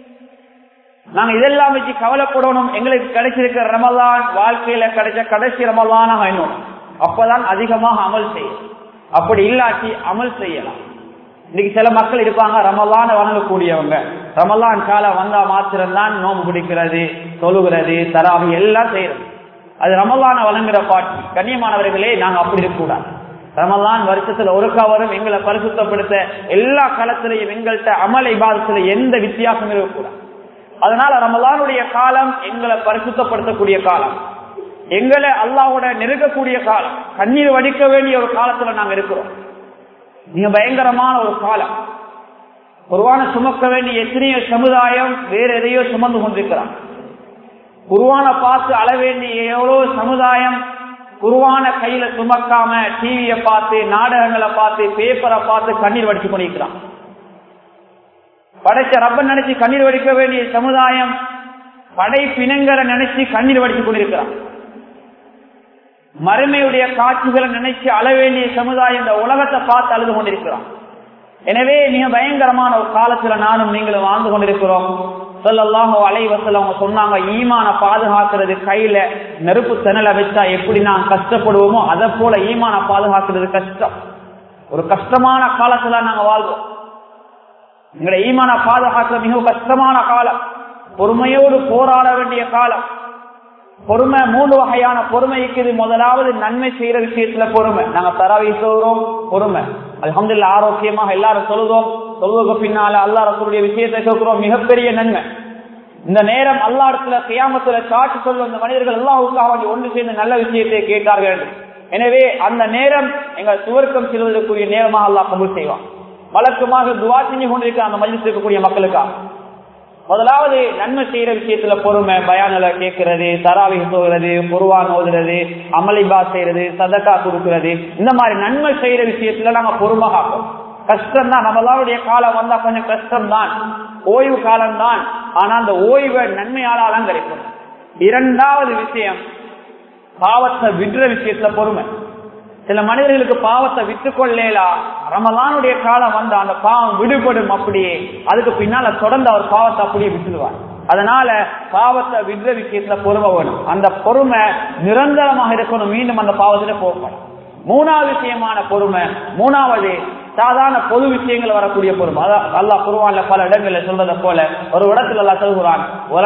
நாங்க இதெல்லாம் வச்சு கவலைப்படணும் எங்களுக்கு கிடைச்சிருக்கிற ரமலான் வாழ்க்கையில கிடைச்ச கடைசி ரமலான வேணும் அப்பதான் அதிகமாக அமல் செய்யும் அப்படி இல்லாட்டி அமல் செய்யலாம் இன்னைக்கு சில மக்கள் இருப்பாங்க ரமலான வணங்கக்கூடியவங்க ரமலான் காலம் வந்தா மாத்திரம்தான் நோம்பு பிடிக்கிறது தொழுகிறது தராவி எல்லாம் செய்யறது அது ரமலான வழங்குற பாட்டி கண்ணியமானவர்களே நாங்க அப்படி இருக்கக்கூடாது ரமலான் வருஷத்துல ஒருக்கா வரும் எங்களை பரிசுத்தப்படுத்த எல்லா காலத்திலையும் எங்கள்கிட்ட அமலை பாதத்துல எந்த வித்தியாசம் இருக்கக்கூடாது அதனால ரமலானுடைய காலம் எங்களை பரிசுத்தப்படுத்தக்கூடிய காலம் எங்களை அல்லாவோட நெருக்கக்கூடிய காலம் கண்ணீர் வடிக்க வேண்டிய ஒரு காலத்துல நாங்க இருக்கிறோம் மிக பயங்கரமான ஒரு காலம் குருவான சுமக்க வேண்டிய எத்தனையோ சமுதாயம் வேற எதையோ சுமந்து கொண்டிருக்கிறான் குருவான பார்த்து அள வேண்டிய எவ்வளவு சமுதாயம் குருவான கையில சுமக்காம டிவியை பார்த்து நாடகங்களை பார்த்து பேப்பரை பார்த்து கண்ணீர் வடிச்சு கொண்டிருக்கிறான் படைச்ச ரப்பன் நினைச்சு கண்ணீர் வடிக்க வேண்டிய சமுதாயம் படைப்பினங்களை நினைச்சு கண்ணீர் வடிச்சு கொண்டிருக்கிறான் மறுமையுடைய காட்சிகளை நினைச்சு அழ வேண்டிய சமுதாயம் இந்த உலகத்தை பார்த்து அழுது கொண்டிருக்கிறோம் எனவே மிக பயங்கரமான ஒரு காலத்துல நானும் நீங்களும் வாழ்ந்து கொண்டிருக்கிறோம் சொல்லலாம் அலைவசல் அவங்க சொன்னாங்க ஈமான பாதுகாக்கிறது கையில நெருப்பு திணல வச்சா எப்படி நான் கஷ்டப்படுவோமோ அதை போல ஈமான பாதுகாக்கிறது கஷ்டம் ஒரு கஷ்டமான காலத்துல நாங்க வாழ்வோம் எங்களுடைய ஈமான பாதுகாக்கிற மிக கஷ்டமான காலம் பொறுமையோடு போராட வேண்டிய காலம் பொறுமை மூணு வகையான பொறுமை இருக்குது முதலாவது நன்மை செய்யற விஷயத்துல பொறுமை நாங்க தராவி சொல்றோம் பொறுமை அலமதுல்ல ஆரோக்கியமாக எல்லாரும் சொல்லுதோம் சொல்வதற்கு பின்னால அல்லா ரசூலுடைய விஷயத்தை கேட்கிறோம் மிகப்பெரிய நன்மை இந்த நேரம் அல்லா இடத்துல கியாமத்துல காட்சி சொல்லும் இந்த மனிதர்கள் எல்லாவுக்காக வேண்டி ஒன்று சேர்ந்து நல்ல விஷயத்தை கேட்டார்கள் எனவே அந்த நேரம் எங்கள் சுவர்க்கம் செல்வதற்குரிய நேரமாக அல்லா கபூல் செய்வான் வழக்கமாக துவா செஞ்சு கொண்டிருக்க அந்த மஜிஸ் இருக்கக்கூடிய மக்களுக்காக முதலாவது நன்மை செய்யற விஷயத்துல பொறுமை பயானல கேட்கறது தராவி போகிறது குருவான் ஓதுறது அமளிபா செய்யறது சதக்கா கொடுக்கிறது இந்த மாதிரி நன்மை செய்யற விஷயத்துல நாங்க பொறுமை காப்போம் கஷ்டம் தான் நம்மளாருடைய காலம் வந்தா கொஞ்சம் கஷ்டம் தான் ஓய்வு காலம் தான் ஆனா அந்த ஓய்வை நன்மையால அலங்கரிக்கும் இரண்டாவது விஷயம் பாவத்தை விடுற விஷயத்துல பொறுமை சில மனிதர்களுக்கு பாவத்தை விட்டு கொள்ளலாம் ரமலானுடைய காலம் வந்து அந்த பாவம் விடுபடும் அப்படியே அதுக்கு பின்னால தொடர்ந்து அவர் பாவத்தை அப்படியே விட்டுடுவார் அதனால பாவத்தை விடுற விஷயத்துல பொறுமை வேணும் அந்த பொறுமை நிரந்தரமாக இருக்கணும் மீண்டும் அந்த பாவத்துல போகணும் மூணாவது விஷயமான பொறுமை மூணாவது சாதாரண பொது விஷயங்கள் வரக்கூடிய பொறுமை அல்லாஹ் குருவான்ல பல இடங்கள்ல சொல்றத போல ஒரு இடத்துல எல்லாம் சொல்கிறான்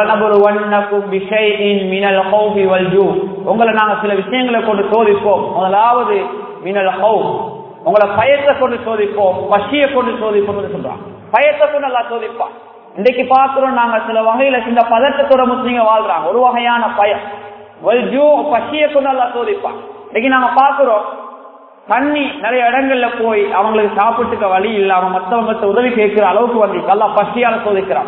உங்களை நாங்க சில விஷயங்களை கொண்டு சோதிப்போம் முதலாவது மினல் ஹவு உங்களை பயத்தை கொண்டு சோதிப்போம் பசியை கொண்டு சோதிப்போம் சொல்றான் பயத்தை கொண்டு எல்லாம் சோதிப்பான் இன்னைக்கு பாக்குறோம் நாங்க சில வகையில இந்த பதட்டத்தோட முஸ்லீங்க வாழ்றாங்க ஒரு வகையான பயம் பசியை கொண்டு எல்லாம் சோதிப்பான் இன்னைக்கு நாங்க பாக்குறோம் தண்ணி நிறைய இடங்கள்ல போய் அவங்களுக்கு சாப்பிட்டுக்க வழி இல்லாம மற்றவங்க உதவி கேட்கிற அளவுக்கு வந்து எல்லாம் பசியால சோதிக்கிறான்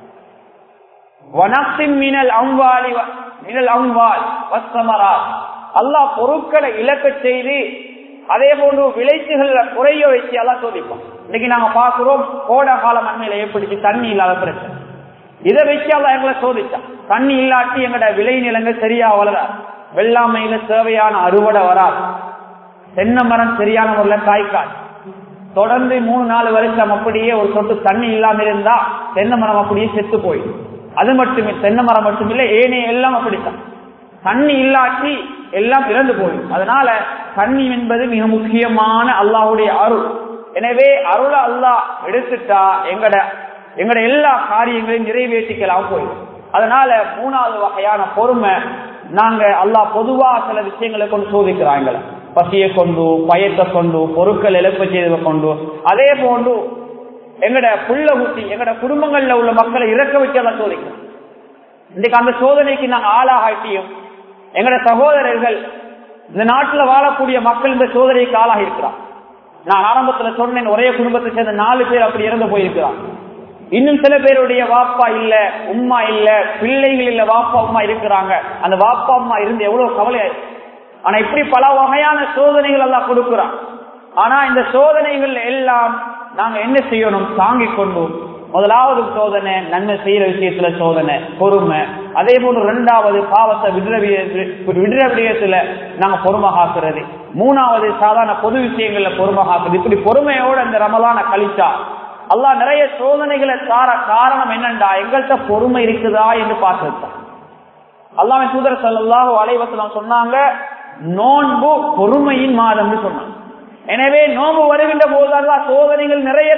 மினல் அம்பாலி மினல் அம்பால் வசமரா அல்லாஹ் பொருட்களை இழக்க செய்து அதே போன்று விளைச்சுகள்ல குறைய வச்சு எல்லாம் சோதிப்போம் இன்னைக்கு நாங்க பாக்குறோம் கோடை கால மண்மையில ஏற்படுத்தி தண்ணி இல்லாத பிரச்சனை இதை வச்சு எல்லாம் எங்களை சோதிச்சான் தண்ணி இல்லாட்டி எங்கட விளை நிலங்கள் சரியா வளராது வெள்ளாமையில தேவையான அறுவடை வராது தென்னை மரம் சரியான முறையில காய்க்காது தொடர்ந்து மூணு நாலு வருஷம் அப்படியே ஒரு சொட்டு தண்ணி இல்லாம இருந்தா தென்னை மரம் அப்படியே செத்து போயிடும் அது மட்டுமே தென்னை மரம் மட்டுமில்லை ஏனைய எல்லாம் அப்படித்தான் தண்ணி இல்லாட்டி எல்லாம் இறந்து போயிடும் அதனால தண்ணி என்பது மிக முக்கியமான அல்லாஹுடைய அருள் எனவே அருளை அல்லாஹ் எடுத்துட்டா எங்கட எங்கட எல்லா காரியங்களையும் நிறைவேற்றிக்கலாம் போயிடும் அதனால மூணாவது வகையான பொறுமை நாங்க அல்லாஹ் பொதுவா சில விஷயங்களை கொண்டு சோதிக்கிறாங்க பசியை கொண்டு பயத்தை கொண்டு பொருட்கள் எழுப்ப செய்ததை கொண்டு அதே போன்று எங்கட புள்ள ஊட்டி எங்கட குடும்பங்கள்ல உள்ள மக்களை இறக்க வச்சதான் சோதிக்கிறோம் இன்னைக்கு அந்த சோதனைக்கு நாங்க ஆளாகாட்டியும் எங்கட சகோதரர்கள் இந்த நாட்டுல வாழக்கூடிய மக்கள் இந்த சோதனைக்கு ஆளாகி இருக்கிறான் நான் ஆரம்பத்துல சொன்னேன் ஒரே குடும்பத்தை சேர்ந்த நாலு பேர் அப்படி இறந்து போயிருக்கிறான் இன்னும் சில பேருடைய வாப்பா இல்ல உம்மா இல்ல பிள்ளைகள் இல்ல வாப்பா உம்மா இருக்கிறாங்க அந்த வாப்பா அம்மா இருந்து எவ்வளவு கவலை ஆனா இப்படி பல வகையான சோதனைகள் எல்லாம் கொடுக்கிறான் ஆனா இந்த சோதனைகள் எல்லாம் நாங்க என்ன செய்யணும் தாங்கிக் கொண்டு முதலாவது சோதனை நன்மை செய்யற விஷயத்துல சோதனை பொறுமை அதே போன்று இரண்டாவது பாவத்தை விடுற விடுற விடயத்துல நாங்க பொறுமை காக்குறது மூணாவது சாதாரண பொது விஷயங்கள்ல பொறுமை காக்குறது இப்படி பொறுமையோட இந்த ரமலான கழிச்சா அல்லா நிறைய சோதனைகளை தார காரணம் என்னண்டா எங்கள்கிட்ட பொறுமை இருக்குதா என்று பார்த்துருத்தான் அல்லாம சூதர சல்லாஹு அலைவசலம் சொன்னாங்க நோன்பு பொறுமையின் மாதம் சொன்னாங்க எனவே நோன்பு வருகின்ற போதெல்லாம் சோதனைகள் நிறைய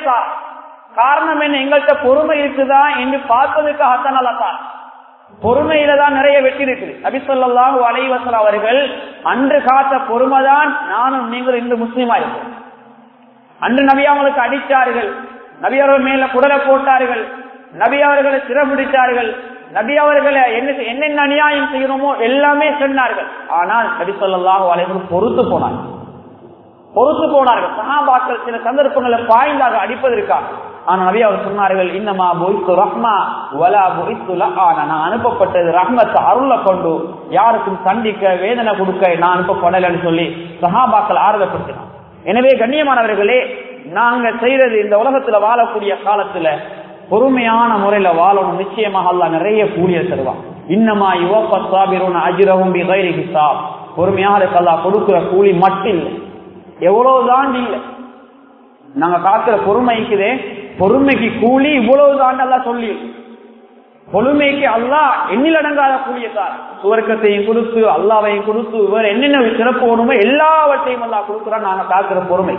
காரணம் என்ன எங்கள்கிட்ட பொறுமை இருக்குதா என்று பார்ப்பதற்காகத்தான் நல்லா பொறுமையில தான் நிறைய வெற்றி இருக்குது நபிசல்லாஹு அலைவசல் அவர்கள் அன்று காத்த பொறுமைதான் நானும் நீங்கள் இன்று முஸ்லீமா இருக்கோம் அன்று நபி அவங்களுக்கு அடித்தார்கள் நபி அவர்கள் மேல குடலை போட்டார்கள் நபி அவர்களை சிறப்பிடித்தார்கள் நபி அவர்களை என்ன என்னென்ன அநியாயம் செய்யணுமோ எல்லாமே சொன்னார்கள் ஆனால் நபி சொல்லாஹு அலைவர்கள் பொறுத்து போனார்கள் பொறுத்து போனார்கள் சகாபாக்கள் சில சந்தர்ப்பங்களை பாய்ந்தாக அடிப்பதற்காக ஆனா நபி அவர் சொன்னார்கள் இன்னமா பொய்த்து ரஹ்மா வலா பொய்த்து நான் அனுப்பப்பட்டது ரஹ்மத்தை அருளை கொண்டு யாருக்கும் சண்டிக்க வேதனை கொடுக்க நான் அனுப்பப்படலைன்னு சொல்லி சகாபாக்கள் ஆறுதப்படுத்தினார் எனவே கண்ணியமானவர்களே நாங்க செய்யறது இந்த உலகத்துல வாழக்கூடிய காலத்துல பொறுமையான முறையில வாழணும் நிச்சயமாக அல்ல நிறைய கூலிய தருவான் இன்னமா யுவப்பாபிரோன அஜிரவும் ஹிசாப் பொறுமையாக அல்லா கொடுக்கிற கூலி மட்டும் இல்லை எவ்வளவுதான் இல்லை நாங்க காக்கிற பொறுமைக்குதே பொறுமைக்கு கூலி இவ்வளவு தான் சொல்லி பொறுமைக்கு அல்லா எண்ணிலடங்காத கூலியத்தார் சுவர்க்கத்தையும் கொடுத்து அல்லாவையும் கொடுத்து இவர் என்னென்ன சிறப்பு வேணுமோ எல்லாவற்றையும் அல்லா கொடுக்குறா நாங்க காக்கிற பொறுமை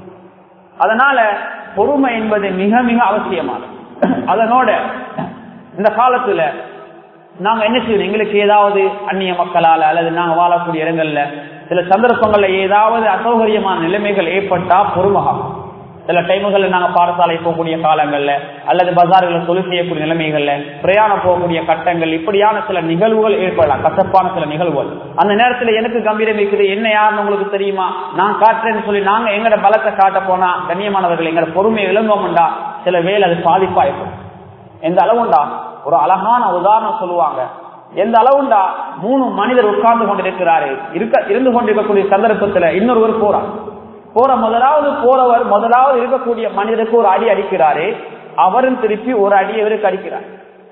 அதனால பொறுமை என்பது மிக மிக அவசியமானது அதனோட இந்த காலத்துல நாங்க என்ன செய்யணும் எங்களுக்கு ஏதாவது அந்நிய மக்களால அல்லது நாங்க வாழக்கூடிய இடங்கள்ல சில சந்தர்ப்பங்கள்ல ஏதாவது அசௌகரியமான நிலைமைகள் ஏற்பட்டா பொறுமகாகும் சில டைமுகள்ல நாங்க பாடசாலை போகக்கூடிய காலங்கள்ல அல்லது பஜார்களை தொழில் செய்யக்கூடிய நிலைமைகள்ல பிரயாணம் போகக்கூடிய கட்டங்கள் இப்படியான சில நிகழ்வுகள் ஏற்படலாம் கசப்பான சில நிகழ்வுகள் அந்த நேரத்துல எனக்கு கம்பீரம் இருக்குது என்ன யாருன்னு உங்களுக்கு தெரியுமா நான் காட்டுறேன்னு சொல்லி நாங்க எங்கட பலத்தை காட்ட போனா கண்ணியமானவர்கள் எங்கட பொறுமையை இழந்தோம்டா சில வேலை அது பாதிப்பா இருக்கும் எந்த அளவுண்டா ஒரு அழகான உதாரணம் சொல்லுவாங்க எந்த அளவுண்டா மூணு மனிதர் உட்கார்ந்து கொண்டிருக்கிறாரு இருக்க இருந்து கொண்டிருக்கக்கூடிய சந்தர்ப்பத்துல இன்னொருவர் போறார் போற முதலாவது போறவர் முதலாவது இருக்கக்கூடிய மனிதருக்கு ஒரு அடி அடிக்கிறாரு அவரும் திருப்பி ஒரு அடி இவருக்கு அடிக்கிறார்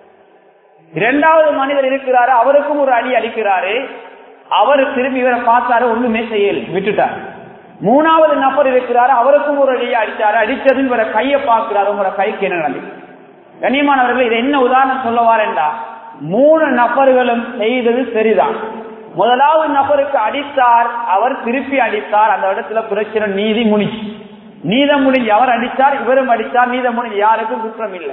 இரண்டாவது மனிதர் இருக்கிறாரு அவருக்கும் ஒரு அடி அடிக்கிறாரு அவர் திரும்பி இவரை பார்த்தாரு ஒண்ணுமே செய்யல விட்டுட்டார் மூணாவது நபர் இருக்கிறாரு அவருக்கும் ஒரு அடியை அடிச்சாரு அடிச்சது இவரை கையை பார்க்கிறாரு உங்களோட கைக்கு என்ன நடந்தது கண்ணியமானவர்கள் இது என்ன உதாரணம் சொல்ல வாரேன்டா மூணு நபர்களும் செய்தது சரிதான் முதலாவது நபருக்கு அடித்தார் அவர் திருப்பி அடித்தார் அந்த இடத்துல பிரச்சனை நீதி முடிச்சு நீதம் முடிஞ்சு அவர் அடித்தார் இவரும் அடித்தார் நீதம் முடிஞ்சு யாருக்கும் குற்றம் இல்லை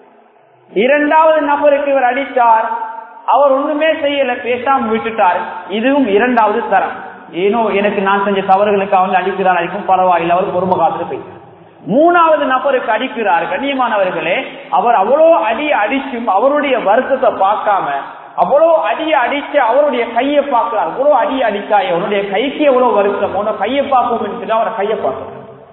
இரண்டாவது நபருக்கு இவர் அடித்தார் அவர் ஒண்ணுமே செய்யல பேசாம விட்டுட்டார் இதுவும் இரண்டாவது தரம் ஏனோ எனக்கு நான் செஞ்ச தவறுகளுக்கு அவங்க அடிக்கிறார் அடிக்கும் பரவாயில்லை அவர் பொறுமை காத்துட்டு போயிட்டார் மூணாவது நபருக்கு அடிக்கிறார் கண்ணியமானவர்களே அவர் அவ்வளோ அடி அடிச்சும் அவருடைய வருத்தத்தை பார்க்காம அவ்வளோ அடிய அடிச்சு அவருடைய கையை பார்க்கிறார் அவ்வளோ அடி அடிச்சா அவருடைய கைக்கு எவ்வளவு வருத்தம் உன்னோட கையை பார்ப்போம் சொல்லி அவரை கையை பார்க்கிறார்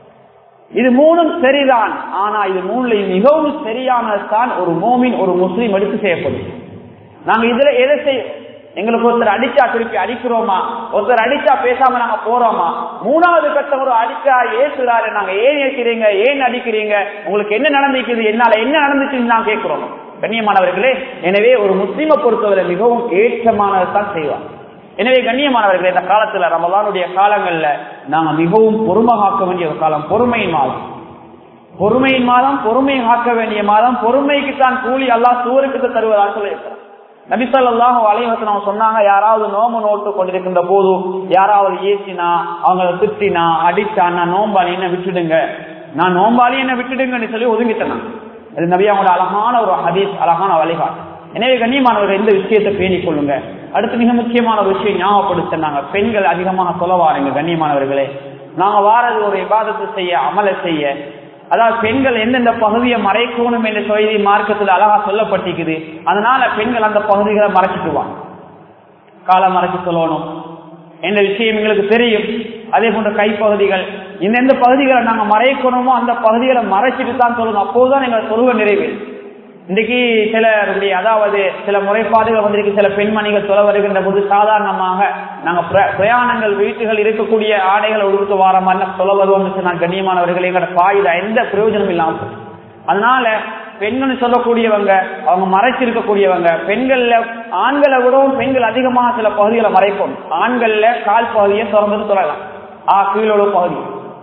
இது மூணும் சரிதான் ஆனா இது மூணுல மிகவும் சரியானதுதான் ஒரு மோமின் ஒரு முஸ்லீம் எடுத்து செய்யப்படும் நாங்க இதுல எதை செய்ய எங்களுக்கு ஒருத்தர் அடிச்சா திருப்பி அடிக்கிறோமா ஒருத்தர் அடிச்சா பேசாம நாங்க போறோமா மூணாவது கட்டம் ஒரு அடிச்சா ஏசுறாரு நாங்க ஏன் ஏற்கிறீங்க ஏன் அடிக்கிறீங்க உங்களுக்கு என்ன நடந்துக்குது என்னால என்ன நடந்துச்சுன்னு நான் கேட்கிறோம் கண்ணியமானவர்களே எனவே ஒரு முஸ்லீமை பொறுத்தவரை மிகவும் ஏற்றமானதான் செய்வார் எனவே கண்ணியமானவர்களே இந்த காலத்துல ரமலானுடைய காலங்கள்ல நாங்க மிகவும் பொறுமை காக்க வேண்டிய ஒரு காலம் பொறுமையின் மாதம் பொறுமையின் மாதம் பொறுமை காக்க வேண்டிய மாதம் பொறுமைக்கு தான் கூலி அல்லா சூருக்கு தருவதாக சொல்லியிருக்கிறார் நபிசல்லாஹு அலைவசனம் சொன்னாங்க யாராவது நோம்பு நோட்டு கொண்டிருக்கின்ற போது யாராவது ஏசினா அவங்க திட்டினா அடிச்சா நான் நோம்பாளி என்ன விட்டுடுங்க நான் நோம்பாளி என்ன விட்டுடுங்கன்னு சொல்லி ஒதுங்கிட்டேன் அது நபியாவோட அழகான ஒரு ஹதீஸ் அழகான வழிகாட்டு எனவே கண்ணியமானவர்கள் இந்த விஷயத்தை பேணிக் கொள்ளுங்க அடுத்து மிக முக்கியமான ஒரு விஷயம் ஞாபகப்படுத்தினாங்க பெண்கள் அதிகமாக சொல்ல கண்ணியமானவர்களே நாங்க வாரது ஒரு விவாதத்தை செய்ய அமல செய்ய அதாவது பெண்கள் எந்தெந்த பகுதியை மறைக்கணும் என்ற செய்தி மார்க்கத்தில் அழகா சொல்லப்பட்டிருக்குது அதனால பெண்கள் அந்த பகுதிகளை மறைச்சிட்டுவாங்க காலை மறைச்சு சொல்லணும் என்ற விஷயம் எங்களுக்கு தெரியும் அதே போன்ற கைப்பகுதிகள் எந்தெந்த பகுதிகளை நாங்க மறைக்கணுமோ அந்த பகுதிகளை மறைச்சிட்டு தான் சொல்லணும் அப்போதுதான் எங்களை சொல்லுவ நிறைவு இன்றைக்கு சிலருடைய அதாவது சில முறைப்பாடுகள் வந்திருக்கு சில பெண்மணிகள் சொல்ல வருகின்ற போது சாதாரணமாக நாங்க பிரயாணங்கள் வீட்டுகள் இருக்கக்கூடிய ஆடைகளை உடுத்து வார மாதிரி சொல்ல வருவோம் நான் கண்ணியமானவர்கள் எங்களோட பாயுதா எந்த பிரயோஜனம் இல்லாம அதனால பெண்கள் சொல்லக்கூடியவங்க அவங்க மறைச்சிருக்கக்கூடியவங்க பெண்கள்ல ஆண்களை விடவும் பெண்கள் அதிகமாக சில பகுதிகளை மறைக்கும் ஆண்கள்ல கால் பகுதியை திறந்து சொல்லலாம் ஆ கீழோட பகுதி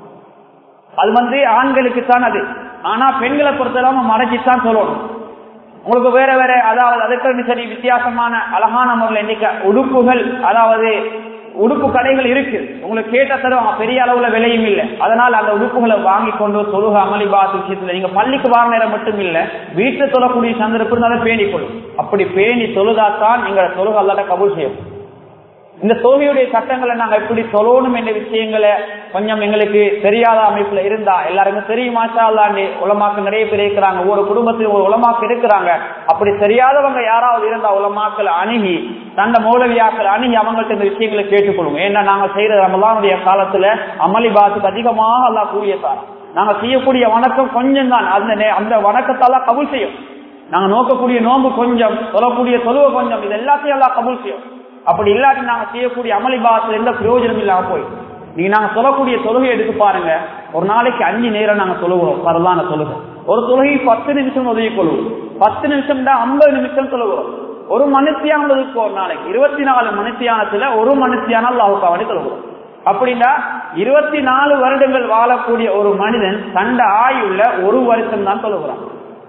அது வந்து ஆண்களுக்கு தான் அது ஆனா பெண்களை பொறுத்தவரை மறைச்சித்தான் சொல்லணும் உங்களுக்கு வேற வேற அதாவது அதற்கு சரி வித்தியாசமான அழகான முறையில் இன்னைக்கு உடுப்புகள் அதாவது உடுப்பு கடைகள் இருக்கு உங்களுக்கு கேட்ட தருவாங்க பெரிய அளவுல விலையும் இல்லை அதனால அந்த உடுப்புகளை வாங்கி கொண்டு தொழுக அமளிபாத் விஷயத்துல நீங்க பள்ளிக்கு வார நேரம் மட்டும் இல்ல வீட்டுல தொழக்கூடிய சந்தர்ப்பம் இருந்தாலும் பேணி கொள்ளும் அப்படி பேணி தொழுதாத்தான் எங்களை தொழுக அல்லாத கபூல் செய்யும் இந்த தொழுகையுடைய சட்டங்களை நாங்க எப்படி சொல்லணும் என்ற விஷயங்களை கொஞ்சம் எங்களுக்கு தெரியாத அமைப்புல இருந்தா எல்லாருக்கும் தெரியுமாச்சா அல்லாண்டு உலமாக்கு நிறைய பேர் இருக்கிறாங்க ஒவ்வொரு குடும்பத்தில் ஒரு உலமாக்கு இருக்கிறாங்க அப்படி தெரியாதவங்க யாராவது இருந்தா உலமாக்கள் அணுகி தந்த மௌலவியாக்கள் அணுகி அவங்கள்ட்ட இந்த விஷயங்களை கேட்டுக்கொள்ளுங்க ஏன்னா நாங்க செய்யற ரமலானுடைய காலத்துல அமளி பாத்துக்கு அதிகமாக அல்லா கூடிய சாரம் நாங்க செய்யக்கூடிய வணக்கம் கொஞ்சம் தான் அந்த அந்த வணக்கத்தால கபூல் செய்யும் நாங்க நோக்கக்கூடிய நோன்பு கொஞ்சம் சொல்லக்கூடிய தொழுவ கொஞ்சம் இது எல்லாத்தையும் எல்லாம் கபூல் செய்யும் அப்படி இல்லாட்டி நாங்க செய்யக்கூடிய அமளி பாசத்துல எந்த பிரயோஜனம் இல்லாம போய் நீங்க நாங்க சொல்லக்கூடிய தொழுகை எடுத்து பாருங்க ஒரு நாளைக்கு அஞ்சு நேரம் நாங்க சொல்லுகிறோம் பரவான தொழுகை ஒரு தொழுகை பத்து நிமிஷம் உதவி கொள்வோம் பத்து நிமிஷம் தான் ஐம்பது நிமிஷம் சொல்லுகிறோம் ஒரு மனுஷியானதுக்கு ஒரு நாளைக்கு இருபத்தி நாலு மனுஷியானத்துல ஒரு மனுஷியான அல்லாவுக்காவணி சொல்லுகிறோம் அப்படின்னா இருபத்தி நாலு வருடங்கள் வாழக்கூடிய ஒரு மனிதன் தண்ட ஆயுள்ள ஒரு வருஷம் தான் சொல்லுகிறான்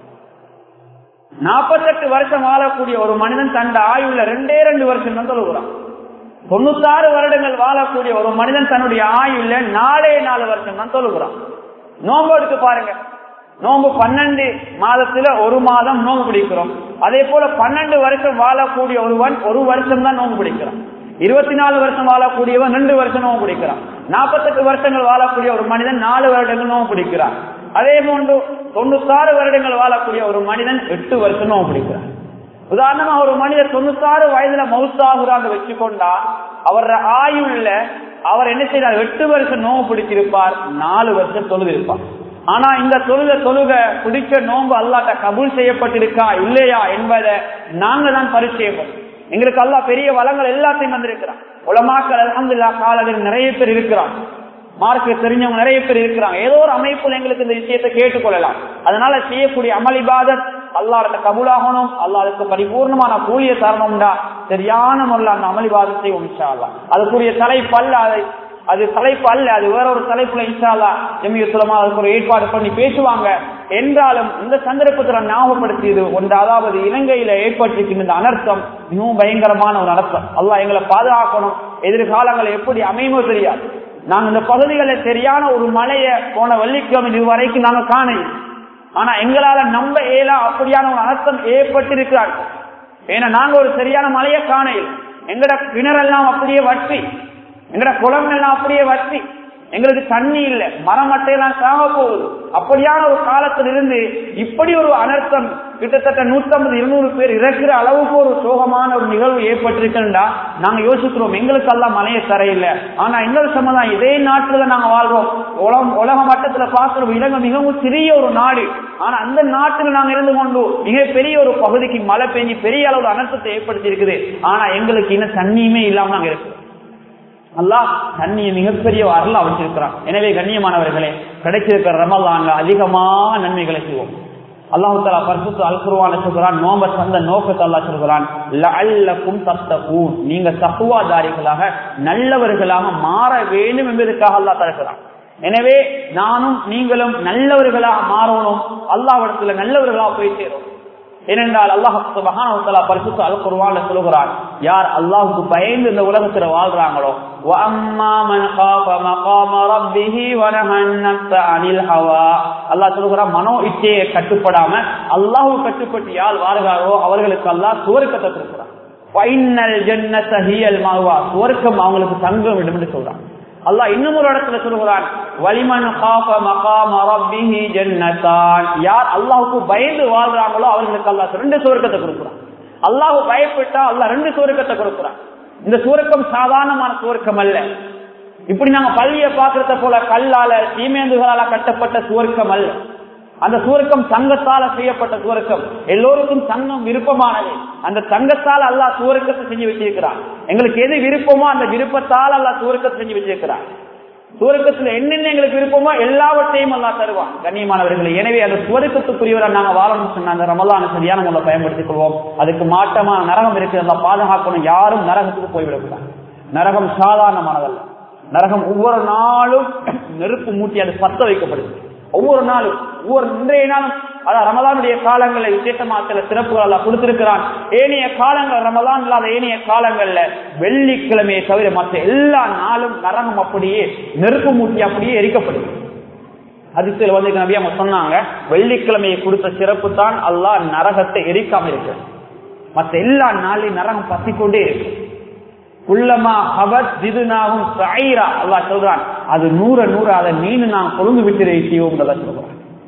நாற்பத்தெட்டு வருஷம் வாழக்கூடிய ஒரு மனிதன் தண்ட ஆயுள்ள ரெண்டே ரெண்டு வருஷம் தான் சொல்லுகிறான் தொண்ணூத்தாறு வருடங்கள் வாழக்கூடிய ஒரு மனிதன் தன்னுடைய ஆயுள்ள நாலே நாலு வருஷம் தான் சொல்லுகிறான் நோம்பு எடுத்து பாருங்க நோம்பு பன்னெண்டு மாதத்துல ஒரு மாதம் நோம்பு பிடிக்கிறோம் அதே போல பன்னெண்டு வருஷம் வாழக்கூடிய ஒருவன் ஒரு வருஷம் தான் நோம்பு பிடிக்கிறான் இருபத்தி நாலு வருஷம் வாழக்கூடியவன் ரெண்டு வருஷம் நோம்பு பிடிக்கிறான் நாற்பத்தெட்டு வருஷங்கள் வாழக்கூடிய ஒரு மனிதன் நாலு வருடங்கள் நோம்பு பிடிக்கிறான் அதே போன்று தொண்ணூத்தாறு வருடங்கள் வாழக்கூடிய ஒரு மனிதன் எட்டு வருஷம் நோம்பு பிடிக்கிறான் உதாரணமா ஒரு மனிதர் தொண்ணூத்தாறு வயதுல மவுத்தாகுறாங்க வச்சுக்கொண்டா அவர் ஆயுள்ள அவர் என்ன செய்யறார் எட்டு வருஷம் நோம்பு பிடிச்சிருப்பார் நாலு வருஷம் தொழுது இருப்பார் ஆனா இந்த தொழுக தொழுக பிடிச்ச நோன்பு அல்லாட்ட கபூல் செய்யப்பட்டிருக்கா இல்லையா என்பதை நாங்க தான் பரிச்சயம் எங்களுக்கு அல்லா பெரிய வளங்கள் எல்லாத்தையும் வந்திருக்கிறான் உலமாக்கள் அலமதுல்லா காலத்தில் நிறைய பேர் இருக்கிறான் மார்க்க தெரிஞ்சவங்க நிறைய பேர் இருக்கிறாங்க ஏதோ ஒரு அமைப்புல எங்களுக்கு இந்த விஷயத்தை கேட்டுக்கொள்ளலாம் அதனால செய்யக்கூடிய அமளிபாதத் அல்லாட்ட கபூலாகணும் அல்லாதுக்கு பரிபூர்ணமான கூலிய தரணும்டா சரியான முறையில் அந்த அமளிபாதத்தை உமிச்சா அதுக்குரிய தலைப்பல்ல அதை அது தலைப்பு அல்ல அது வேற ஒரு தலைப்புல இன்ஷால்லா ஜமியத்துலமா அதுக்கு ஒரு ஏற்பாடு பண்ணி பேசுவாங்க என்றாலும் இந்த சந்தர்ப்பத்தில் ஞாபகப்படுத்தியது ஒன்று அதாவது இலங்கையில ஏற்பட்டிருக்கின்ற இந்த அனர்த்தம் மிகவும் பயங்கரமான ஒரு அனர்த்தம் அல்லாஹ் எங்களை பாதுகாக்கணும் எதிர்காலங்கள் எப்படி அமையுமோ தெரியாது நாங்க இந்த பகுதிகளில் சரியான ஒரு மலையை போன வெள்ளிக்கிழமை இதுவரைக்கும் நாங்க காண ஆனா எங்களால நம்ப இயலா அப்படியான ஒரு அனர்த்தம் ஏற்பட்டிருக்கிறார் ஏன்னா நாங்க ஒரு சரியான மலையை காண எங்கட கிணறெல்லாம் அப்படியே வற்றி எங்கட குளம் எல்லாம் அப்படியே வற்றி எங்களுக்கு தண்ணி இல்லை மரம் மட்டையெல்லாம் சாக போகுது அப்படியான ஒரு காலத்தில் இருந்து இப்படி ஒரு அனர்த்தம் கிட்டத்தட்ட நூத்தம்பது இருநூறு பேர் இறக்குற அளவுக்கு ஒரு சோகமான ஒரு நிகழ்வு ஏற்பட்டிருக்குண்டா நாங்க யோசிக்கிறோம் எங்களுக்கு எல்லாம் மலையை தரையில்லை ஆனா இன்னொரு சமுதாயம் இதே நாட்டுல நாங்க வாழ்றோம் உலகம் உலக மட்டத்துல பார்க்கிறோம் இலங்கை மிகவும் சிறிய ஒரு நாடு ஆனா அந்த நாட்டில் நாங்க இருந்து கொண்டு மிகப்பெரிய ஒரு பகுதிக்கு மழை பெஞ்சு பெரிய அளவு அனர்த்தத்தை ஏற்படுத்தி இருக்குது ஆனா எங்களுக்கு இன்னும் தண்ணியுமே இல்லாம நாங்க இருக்கிறோம் அல்லாஹ் தண்ணியை மிகப்பெரிய அருளா வச்சிருக்கிறான் எனவே கண்ணியமானவர்களே கிடைச்சிருக்கிற ரமலான்ல அதிகமான நன்மைகளை செய்வோம் அல்லாஹு தாலா பரிசுத்து அல்குருவான சொல்கிறான் நோம்ப சந்த நோக்கத்தை அல்லா சொல்கிறான் லஅல்லக்கும் தத்தகூன் நீங்க தக்குவாதாரிகளாக நல்லவர்களாக மாற வேண்டும் என்பதற்காக அல்லாஹ் தருகிறான் எனவே நானும் நீங்களும் நல்லவர்களாக மாறணும் அல்லாவிடத்துல நல்லவர்களாக போய் சேரும் ஏனென்றால் அல்லாஹ் சுபஹானஹு பரிசுத்த அல் குர்ஆன்ல சொல்கிறான் யார் அல்லாஹ்வுக்கு பயந்து இந்த உலகத்துல வாழ்றாங்களோ வஅம்மா மன் காஃப மகாம ரப்பிஹி வனஹா அன்-நஃப்ஸ அனில் ஹவா அல்லாஹ் சொல்கிறான் மனோ இச்சையை கட்டுப்படாம அல்லாஹ்வு கட்டுப்பட்டு யார் வாழ்கிறாரோ அவர்களுக்கு அல்லாஹ் சுவர்க்கத்தை கொடுக்கிறான் ஃபைனல் ஜன்னத ஹியல் மஅவா சுவர்க்கம் அவங்களுக்கு தங்கும் இடம் என்று சொல்றான் அல்லாஹ் இன்னும் ஒரு இடத்துல சொல்கிறான் வலிமன் காஃப மகாம ரப்பிஹி ஜன்னதான் யார் அல்லாஹ்வுக்கு பயந்து வாழ்றாங்களோ அவர்களுக்கு அல்லாஹ் ரெண்டு சுவர்க்கத்தை கொடுக்கிறான் அல்லாஹ் பயப்பட்டா அல்லாஹ் ரெண்டு சுவர்க்கத்தை கொடுக்கிறான் இந்த சுவர்க்கம் சாதாரணமான சுவர்க்கம் அல்ல இப்படி நாங்க பள்ளியை பாக்குறத போல கல்லால சீமேந்துகளால கட்டப்பட்ட சுவர்க்கம் அல்ல அந்த சுவர்க்கம் தங்கத்தால செய்யப்பட்ட சுவர்க்கம் எல்லோருக்கும் தங்கம் விருப்பமானது அந்த தங்கத்தால் அல்லாஹ் சுவர்க்கத்தை செஞ்சு வச்சிருக்கிறான் எங்களுக்கு எது விருப்பமோ அந்த விருப்பத்தால் அல்லாஹ் சுவர்க்கத்தை செஞ்சு வச்சிருக்கிறான் சுவர்க்கத்துல என்னென்ன எங்களுக்கு விருப்பமோ எல்லாவற்றையும் அல்லாஹ் தருவான் கண்ணியமானவர்களே எனவே அந்த சுவர்க்கத்துக்குரியவரை நாங்க வாழணும் சொன்ன அந்த ரமலான சரியான முறை பயன்படுத்திக் கொள்வோம் அதுக்கு மாற்றமான நரகம் இருக்கு அதை பாதுகாக்கணும் யாரும் நரகத்துக்கு போய்விடக்கூடாது நரகம் சாதாரணமானதல்ல நரகம் ஒவ்வொரு நாளும் நெருப்பு மூட்டி அது பத்த வைக்கப்படுது ஒவ்வொரு நாளும் ஒவ்வொரு இன்றைய நாளும் அதான் ரமலானுடைய காலங்களில் விசேஷமா சில சிறப்புகள் எல்லாம் கொடுத்திருக்கிறான் ஏனைய காலங்கள் ரமலான் இல்லாத ஏனைய காலங்கள்ல வெள்ளிக்கிழமையை தவிர மற்ற எல்லா நாளும் நரகம் அப்படியே நெருப்பு மூட்டி அப்படியே எரிக்கப்படுது அதிசயில் வந்து நபி அவங்க சொன்னாங்க வெள்ளிக்கிழமையை கொடுத்த சிறப்பு தான் அல்லாஹ் நரகத்தை எரிக்காம இருக்கு மற்ற எல்லா நாளையும் நரகம் பத்திக்கொண்டே இருக்கு குள்ளமா ஹபத் ஜிதுனாகும் சாயிரா அல்லாஹ் சொல்றான் அது நூற நூறு அதை மீன் நான் கொழுந்து விட்டு செய்வோம் சொல்றான்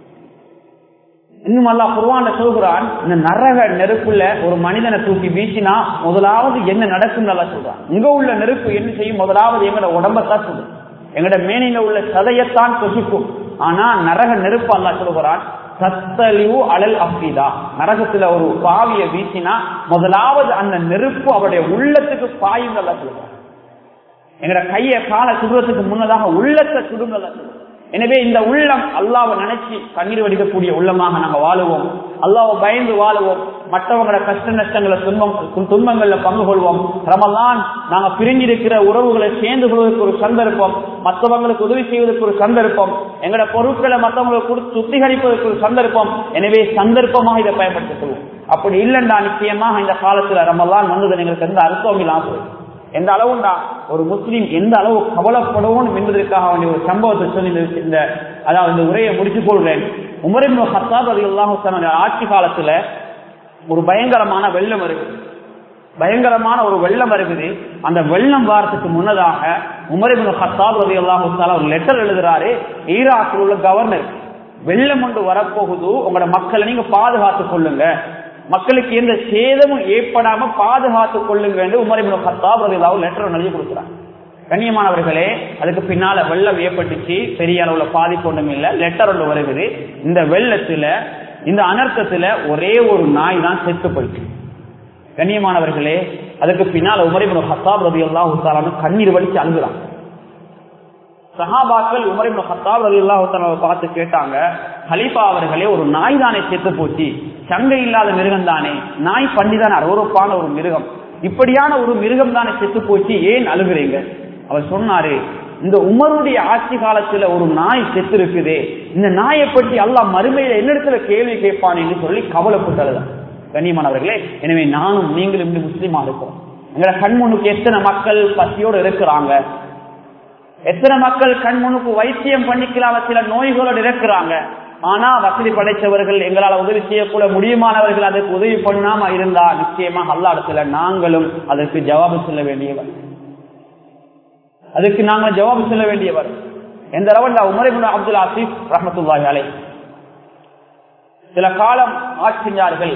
இன்னும் அல்லாஹ் குர்வான்ல சொல்கிறான் இந்த நரக நெருப்புல ஒரு மனிதனை தூக்கி வீசினா முதலாவது என்ன நடக்கும் நல்லா சொல்றான் இங்க உள்ள நெருப்பு என்ன செய்யும் முதலாவது எங்கட உடம்பத்தான் சொல்லும் எங்கட மேனில உள்ள சதையத்தான் கொசுக்கும் ஆனா நரக நெருப்பு அல்லா சொல்கிறான் சத்தலிவு அழல் அப்திதா நரகத்துல ஒரு பாவிய வீசினா முதலாவது அந்த நெருப்பு அவருடைய உள்ளத்துக்கு பாயும் அல்லா சொல்றான் எங்கட கைய கால சுடுறதுக்கு முன்னதாக உள்ளத்தை சுடுங்கல்ல எனவே இந்த உள்ளம் அல்லாவை நினைச்சு கண்ணீர் வடிக்கக்கூடிய உள்ளமாக நாங்க வாழுவோம் அல்லாவை பயந்து வாழுவோம் மற்றவங்களோட கஷ்ட நஷ்டங்களை துன்பம் துன்பங்கள்ல பங்கு கொள்வோம் ரமலான் நாங்க பிரிஞ்சிருக்கிற உறவுகளை சேர்ந்து கொள்வதற்கு ஒரு சந்தர்ப்பம் மற்றவங்களுக்கு உதவி செய்வதற்கு ஒரு சந்தர்ப்பம் எங்களோட பொருட்களை மற்றவங்களுக்கு கொடுத்து சுத்திகரிப்பதற்கு ஒரு சந்தர்ப்பம் எனவே சந்தர்ப்பமாக இதை பயன்படுத்திக் கொள்வோம் அப்படி இல்லைண்டா நிச்சயமாக இந்த காலத்துல ரமலான் வந்தது எங்களுக்கு எந்த அர்த்தம் இல்லாமல் போயிடும் எந்த அளவுண்டா ஒரு முஸ்லீம் எந்த அளவு கவலைப்படவும் என்பதற்காக வேண்டிய ஒரு சம்பவத்தை சொல்லி இந்த அதாவது இந்த உரையை முடித்துக் கொள்கிறேன் உமரின் ஹத்தாப் அது எல்லாம் ஆட்சி காலத்துல ஒரு பயங்கரமான வெள்ளம் இருக்குது பயங்கரமான ஒரு வெள்ளம் இருக்குது அந்த வெள்ளம் வாரத்துக்கு முன்னதாக உமரிபின் ஹத்தாப் ரதி அல்லாஹு ஒரு லெட்டர் எழுதுறாரு ஈராக்கில் உள்ள கவர்னர் வெள்ளம் ஒன்று வரப்போகுது உங்களோட மக்களை நீங்க பாதுகாத்துக் கொள்ளுங்க மக்களுக்கு எந்த சேதமும் ஏற்படாம பாதுகாத்துக் கொள்ளுங்க என்று உமரிபின் ஹத்தாப் ரதிலாவும் லெட்டர் எழுதி கொடுக்குறாங்க கண்ணியமானவர்களே அதுக்கு பின்னால வெள்ளம் ஏற்பட்டுச்சு பெரிய அளவுல பாதிப்பு ஒன்றும் இல்லை லெட்டர் ஒன்று வருகிறது இந்த வெள்ளத்துல இந்த அனர்த்தத்துல ஒரே ஒரு நாய் தான் செத்து போயிட்டு கண்ணியமானவர்களே அதுக்கு பின்னால் உமரிபின் ஹத்தாப் ரதி அல்லாஹு கண்ணீர் வலிச்சு அழுகுறான் சஹாபாக்கள் உமரிபின் ஹத்தாப் ரதி அல்லாஹு பார்த்து கேட்டாங்க ஹலீஃபா அவர்களே ஒரு நாய் தானே செத்து போச்சு சங்கை இல்லாத மிருகம் தானே நாய் பண்டிதான் அருவறுப்பான ஒரு மிருகம் இப்படியான ஒரு மிருகம் தானே செத்து போச்சு ஏன் அழுகுறீங்க அவர் சொன்னாரு இந்த உமருடைய ஆட்சி காலத்துல ஒரு நாய் செத்து இருக்குது இந்த நாயை பற்றி அல்லாஹ் மறுமையில என்னிடத்துல கேள்வி கேட்பான் என்று சொல்லி கவலைப்பட்டதுதான் கண்ணியமானவர்களே எனவே நானும் நீங்களும் இந்த முஸ்லீமா இருக்கோம் எங்களை கண்முனுக்கு எத்தனை மக்கள் பசியோடு இருக்கிறாங்க எத்தனை மக்கள் கண்முனுக்கு வைத்தியம் பண்ணிக்கலாம் சில நோய்களோடு இருக்கிறாங்க ஆனா வசதி படைத்தவர்கள் எங்களால் உதவி செய்யக்கூட முடியுமானவர்கள் அதற்கு உதவி பண்ணாம இருந்தா நிச்சயமா அல்லாடத்துல நாங்களும் அதற்கு ஜவாபு சொல்ல வேண்டியவர் அதுக்கு நாங்கள் ஜவாபு சொல்ல வேண்டியவர் எந்த அளவு உமரிபுன் அப்துல் ஆசிப் ரஹமத்துல்லாஹி அலை சில காலம் ஆட்சி செஞ்சார்கள்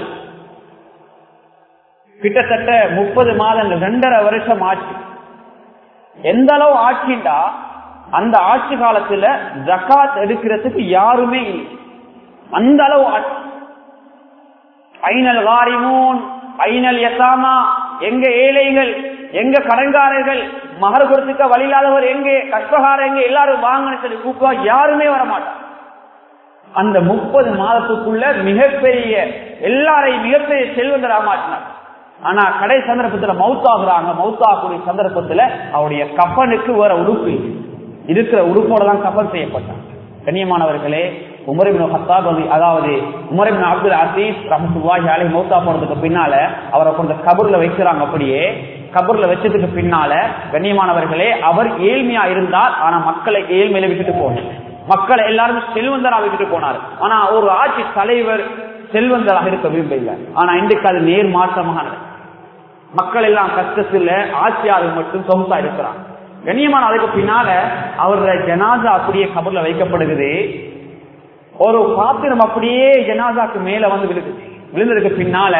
கிட்டத்தட்ட முப்பது மாதங்கள் ரெண்டரை வருஷம் ஆட்சி எந்த அளவு ஆட்சிண்டா அந்த ஆட்சி காலத்துல ஜக்காத் எடுக்கிறதுக்கு யாருமே இல்லை அந்த அளவு ஆட்சி ஐநல் வாரிமூன் ஐநல் எசாமா எங்க ஏழைகள் எங்க கடன்காரர்கள் மகர் கொடுத்துக்க வழி இல்லாதவர் எங்கே கஷ்டகார எங்க எல்லாரும் வாங்கன்னு சொல்லி கூப்பிடுவா யாருமே வர மாட்டாங்க அந்த முப்பது மாதத்துக்குள்ள மிகப்பெரிய எல்லாரையும் மிகப்பெரிய செல்வந்தராக மாட்டினார் ஆனா கடை சந்தர்ப்பத்துல மவுத்தாகுறாங்க மவுத்தாகக்கூடிய சந்தர்ப்பத்துல அவருடைய கப்பனுக்கு வேற உறுப்பு இருக்கிற உறுப்போட தான் கப்பல் செய்யப்பட்டான் கண்ணியமானவர்களே உமரிபின் ஹத்தாப் ரதி- அதாவது உமரிபின் அப்துல் அசீஸ் ரஹமத்துல்லாஹி அலைஹி மௌத்தா போனதுக்கு பின்னால அவரை கொண்ட கபூர்ல வைக்கிறாங்க அப்படியே கபூர்ல வச்சதுக்கு பின்னால கண்ணியமானவர்களே அவர் ஏழ்மையா இருந்தார் ஆனா மக்களை ஏழ்மையில விட்டுட்டு போனார் மக்களை எல்லாரும் செல்வந்தரா விட்டுட்டு போனார் ஆனா ஒரு ஆட்சி தலைவர் செல்வந்தராக இருக்க விரும்பவில்லை ஆனா இன்றைக்கு அது நேர் மாற்றமாக நடக்குது. மக்கள் எல்லாம் கஷ்டத்துல ஆட்சியாளர் மட்டும் சொகுசா இருக்கிறான் கண்ணியமான அதுக்கு பின்னால அவருடைய ஜனாதா அப்படியே கபர்ல வைக்கப்படுகிறது ஒரு பாத்திரம் அப்படியே ஜனாதாக்கு மேல வந்து விழுது விழுந்ததுக்கு பின்னால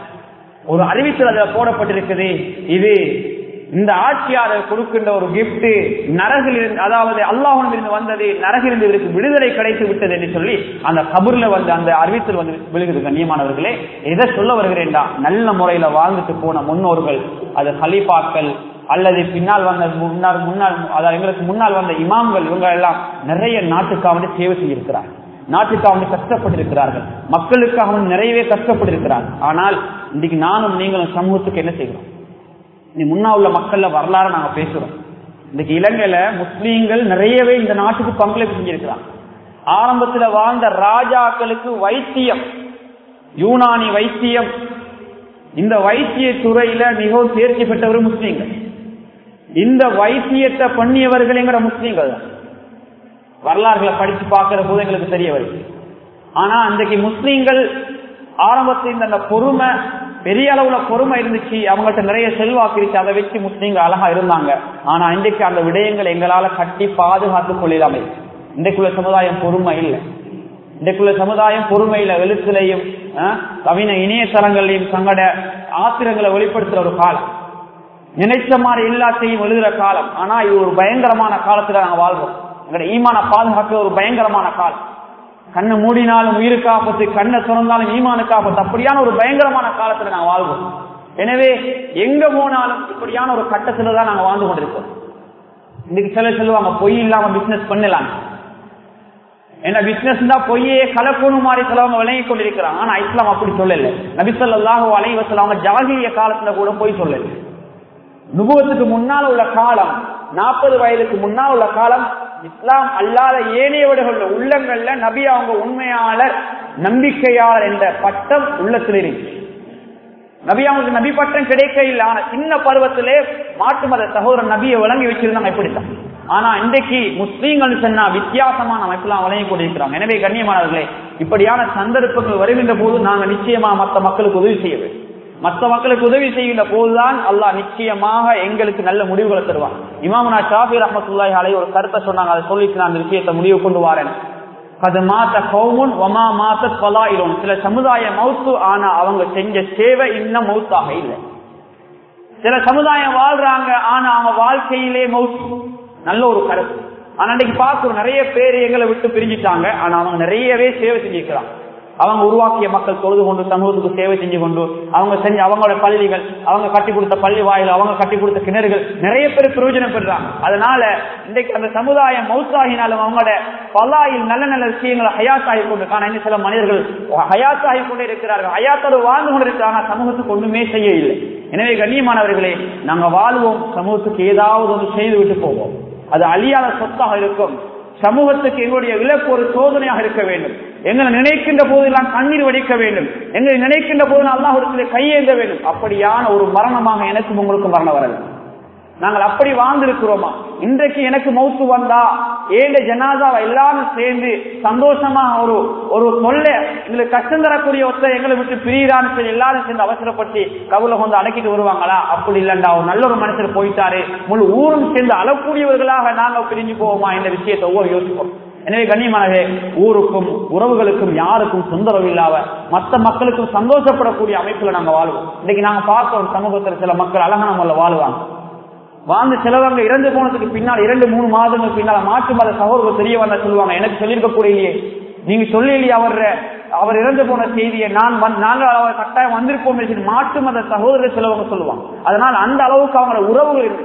ஒரு அறிவித்தல் அதுல போடப்பட்டிருக்குது இது இந்த ஆட்சியாளர் கொடுக்கின்ற ஒரு gift நரகில் இருந்து அதாவது அல்லாஹிடம் இருந்து வந்தது நரகிலிருந்து இவருக்கு விடுதலை கிடைத்து விட்டது என்று சொல்லி அந்த கபூர்ல வந்து அந்த அறிவித்தல் வந்து விழுகுது கண்ணியமானவர்களே எதை சொல்ல வருகிறேன்டா நல்ல முறையில வாழ்ந்துட்டு போன முன்னோர்கள் அது ஹலீஃபாக்கள் அல்லது பின்னால் வந்த முன்னாள் முன்னாள் அதாவது எங்களுக்கு முன்னால் வந்த இமாம்கள் இவங்க எல்லாம் நிறைய நாட்டுக்காக வந்து சேவை செய்திருக்கிறார் நாட்டுக்காக வந்து கஷ்டப்பட்டிருக்கிறார்கள் மக்களுக்காக வந்து நிறையவே கஷ்டப்பட்டிருக்கிறார்கள் ஆனால் இன்னைக்கு நானும் நீங்களும் சமூகத்துக்கு என்ன செய்கிறோம் நீ முன்னா உள்ள மக்கள்ல வரலாறு நாங்க பேசுறோம் இன்னைக்கு இலங்கையில முஸ்லீம்கள் நிறையவே இந்த நாட்டுக்கு பங்களிப்பு செஞ்சிருக்கிறாங்க ஆரம்பத்துல வாழ்ந்த ராஜாக்களுக்கு வைத்தியம் யூனானி வைத்தியம் இந்த வைத்திய துறையில மிகவும் தேர்ச்சி பெற்றவர் முஸ்லீம்கள் இந்த வைத்தியத்தை பண்ணியவர்கள் எங்கிற முஸ்லீம்கள் தான் வரலாறுகளை படிச்சு பார்க்கிற போது எங்களுக்கு தெரிய வருது ஆனா அன்றைக்கு முஸ்லீம்கள் ஆரம்பத்தில் இந்த அந்த பொறுமை பெரிய அளவுல பொறுமை இருந்துச்சு அவங்கள்ட்ட நிறைய செல்வாக்கு இருந்துச்சு அதை வச்சு முஸ்லீம்கள் அழகா இருந்தாங்க ஆனா இன்றைக்கு அந்த விடயங்கள் எங்களால கட்டி பாதுகாத்துக் கொள்ளாமை இன்றைக்குள்ள சமுதாயம் பொறுமை இல்லை இன்றைக்குள்ள சமுதாயம் பொறுமையில எழுத்துலையும் அஹ், நவீன இணையதளங்களையும் தங்களோட ஆத்திரங்களை வெளிப்படுத்துற ஒரு காலம் நினைச்ச மாதிரி எல்லாத்தையும் எழுதுற காலம் ஆனா இது ஒரு பயங்கரமான காலத்துல நாங்க வாழ்றோம் எங்களோட ஈமான பாதுகாக்க ஒரு பயங்கரமான காலம் கண்ணை மூடினாலும் உயிருக்கு ஆபத்து கண்ணை திறந்தாலும் ஈமானுக்கு ஆபத்து அப்படியான ஒரு பயங்கரமான காலத்துல நாங்க வாழ்வோம் எனவே எங்க போனாலும் இப்படியான ஒரு கட்டத்துல தான் நாங்க வாழ்ந்து கொண்டிருக்கோம் இன்னைக்கு சிலர் சொல்லுவாங்க பொய் இல்லாம பிசினஸ் பண்ணலாம் என்ன பிசினஸ் தான் பொய்யே கலக்கணும் மாதிரி சிலவங்க விளங்கி கொண்டிருக்கிறாங்க ஆனா இஸ்லாம் அப்படி சொல்லல நபிசல்லாஹு அலைவசல் அவங்க ஜாகிரிய காலத்துல கூட பொய் சொல்லல நுபுவத்துக்கு முன்னால் உள்ள காலம் நாற்பது வயதுக்கு முன்னால் உள்ள காலம் இஸ்லாம் அல்லாத ஏனையவர்கள் உள்ளங்கள்ல நபி அவங்க உண்மையாளர் நம்பிக்கையாளர் என்ற பட்டம் உள்ளத்தில் இருக்கு நபி அவங்களுக்கு நபி பட்டம் கிடைக்க இல்லை ஆனா சின்ன பருவத்திலே மாட்டு மத சகோதரர் நபியை வழங்கி வச்சிருந்தாங்க இப்படித்தான் ஆனா இன்றைக்கு முஸ்லீம்கள் சொன்னா வித்தியாசமான அமைப்பெல்லாம் வழங்கி கொண்டிருக்கிறாங்க எனவே கண்ணியமானவர்களே இப்படியான சந்தர்ப்பங்கள் வருகின்ற போது நாங்க நிச்சயமா மற்ற மக்களுக்கு உதவி செய்ய வேண்டும் மற்ற மக்களுக்கு உதவி செய்கின்ற போதுதான் அல்லாஹ் நிச்சயமாக எங்களுக்கு நல்ல முடிவுகளை தருவான் இமாமனா ஷாபி ரஹமத்துல்லாஹி அலை ஒரு கருத்தை சொன்னாங்க அதை சொல்லிட்டு நான் அந்த விஷயத்தை முடிவு கொண்டு வரேன் அது மாத்த கௌமுன் ஒமா மாத்த பலாயிரும் சில சமுதாய மவுத்து ஆனா அவங்க செஞ்ச சேவை இன்னும் மவுத்தாக இல்லை சில சமுதாயம் வாழ்றாங்க ஆனா அவங்க வாழ்க்கையிலே மவுத்து நல்ல ஒரு கருத்து ஆனா அன்னைக்கு பார்க்கிறோம் நிறைய பேர் எங்களை விட்டு பிரிஞ்சுட்டாங்க ஆனா அவங்க நிறையவே சேவை செஞ்சிருக்கிறாங்க அவங்க உருவாக்கிய மக்கள் தொழுது கொண்டு சமூகத்துக்கு சேவை செஞ்சு கொண்டு அவங்க செஞ்ச அவங்களோட பள்ளிகள் அவங்க கட்டி கொடுத்த பள்ளி வாயில் அவங்க கட்டி கொடுத்த கிணறுகள் நிறைய பேர் பிரயோஜனம் பெறாங்க அதனால இன்றைக்கு அந்த சமுதாயம் மவுத்தாகினாலும் அவங்களோட பலாயில் நல்ல நல்ல விஷயங்களை ஹயாத்தாகி கொண்டு ஆனா இன்னும் சில மனிதர்கள் ஹயாத்தாகி கொண்டே இருக்கிறார்கள் ஹயாத்தோடு வாழ்ந்து கொண்டு இருக்கிறாங்க சமூகத்துக்கு ஒண்ணுமே செய்ய இல்லை எனவே கண்ணியமானவர்களே நாங்க வாழ்வோம் சமூகத்துக்கு ஏதாவது ஒன்று செய்து விட்டு போவோம் அது அழியாத சொத்தாக இருக்கும் சமூகத்துக்கு எங்களுடைய இலக்கு ஒரு சோதனையாக இருக்க வேண்டும் எங்களை நினைக்கின்ற போதெல்லாம் கண்ணீர் வடிக்க வேண்டும் எங்களை நினைக்கின்ற போது அல்லாஹ் கையேந்த வேண்டும் அப்படியான ஒரு மரணமாக எனக்கும் உங்களுக்கு மரணம் வரல நாங்கள் அப்படி வாழ்ந்திருக்கிறோமா இன்றைக்கு எனக்கு மௌத்து வந்தா ஏழு ஜனாதாவை எல்லாரும் சேர்ந்து சந்தோஷமா ஒரு ஒரு தொல்லை எங்களுக்கு கஷ்டம் தரக்கூடிய ஒருத்தர் எங்களை விட்டு பிரியிறான்னு சொல்லி எல்லாரும் சேர்ந்து அவசரப்பட்டு கவுல வந்து அடக்கிட்டு வருவாங்களா அப்படி இல்லண்டா ஒரு நல்ல ஒரு மனுஷர் போயிட்டாரு முழு ஊரும் சேர்ந்து அழக்கூடியவர்களாக நாங்க பிரிஞ்சு போவோமா இந்த விஷயத்தை ஒவ்வொரு யோசிப்போம் எனவே கண்ணியமானவே ஊருக்கும் உறவுகளுக்கும் யாருக்கும் தொந்தரவு இல்லாத மற்ற மக்களுக்கும் சந்தோஷப்படக்கூடிய அமைப்புல நாங்க வாழ்வோம் இன்னைக்கு நாங்க பார்க்கிறோம் சமூகத்தில் சில மக்கள் அழகான முறையில் வாழ்வாங்க வாழ்ந்து சிலவங்க இறந்து போனதுக்கு பின்னால் இரண்டு மூணு மாதங்களுக்கு பின்னால் மாற்று மத சகோதரர்கள் தெரிய வந்தா சொல்லுவாங்க எனக்கு சொல்லியிருக்க கூடிய நீங்க சொல்லலையே அவர் அவர் இறந்து போன செய்தியை நான் வந்து- நாங்கள் அவர் கட்டாயம் வந்திருப்போம் என்று மாற்று மத சகோதரர் சிலவங்க சொல்லுவாங்க அதனால் அந்த அளவுக்கு அவங்களோட உறவுகள் இருந்துச்சு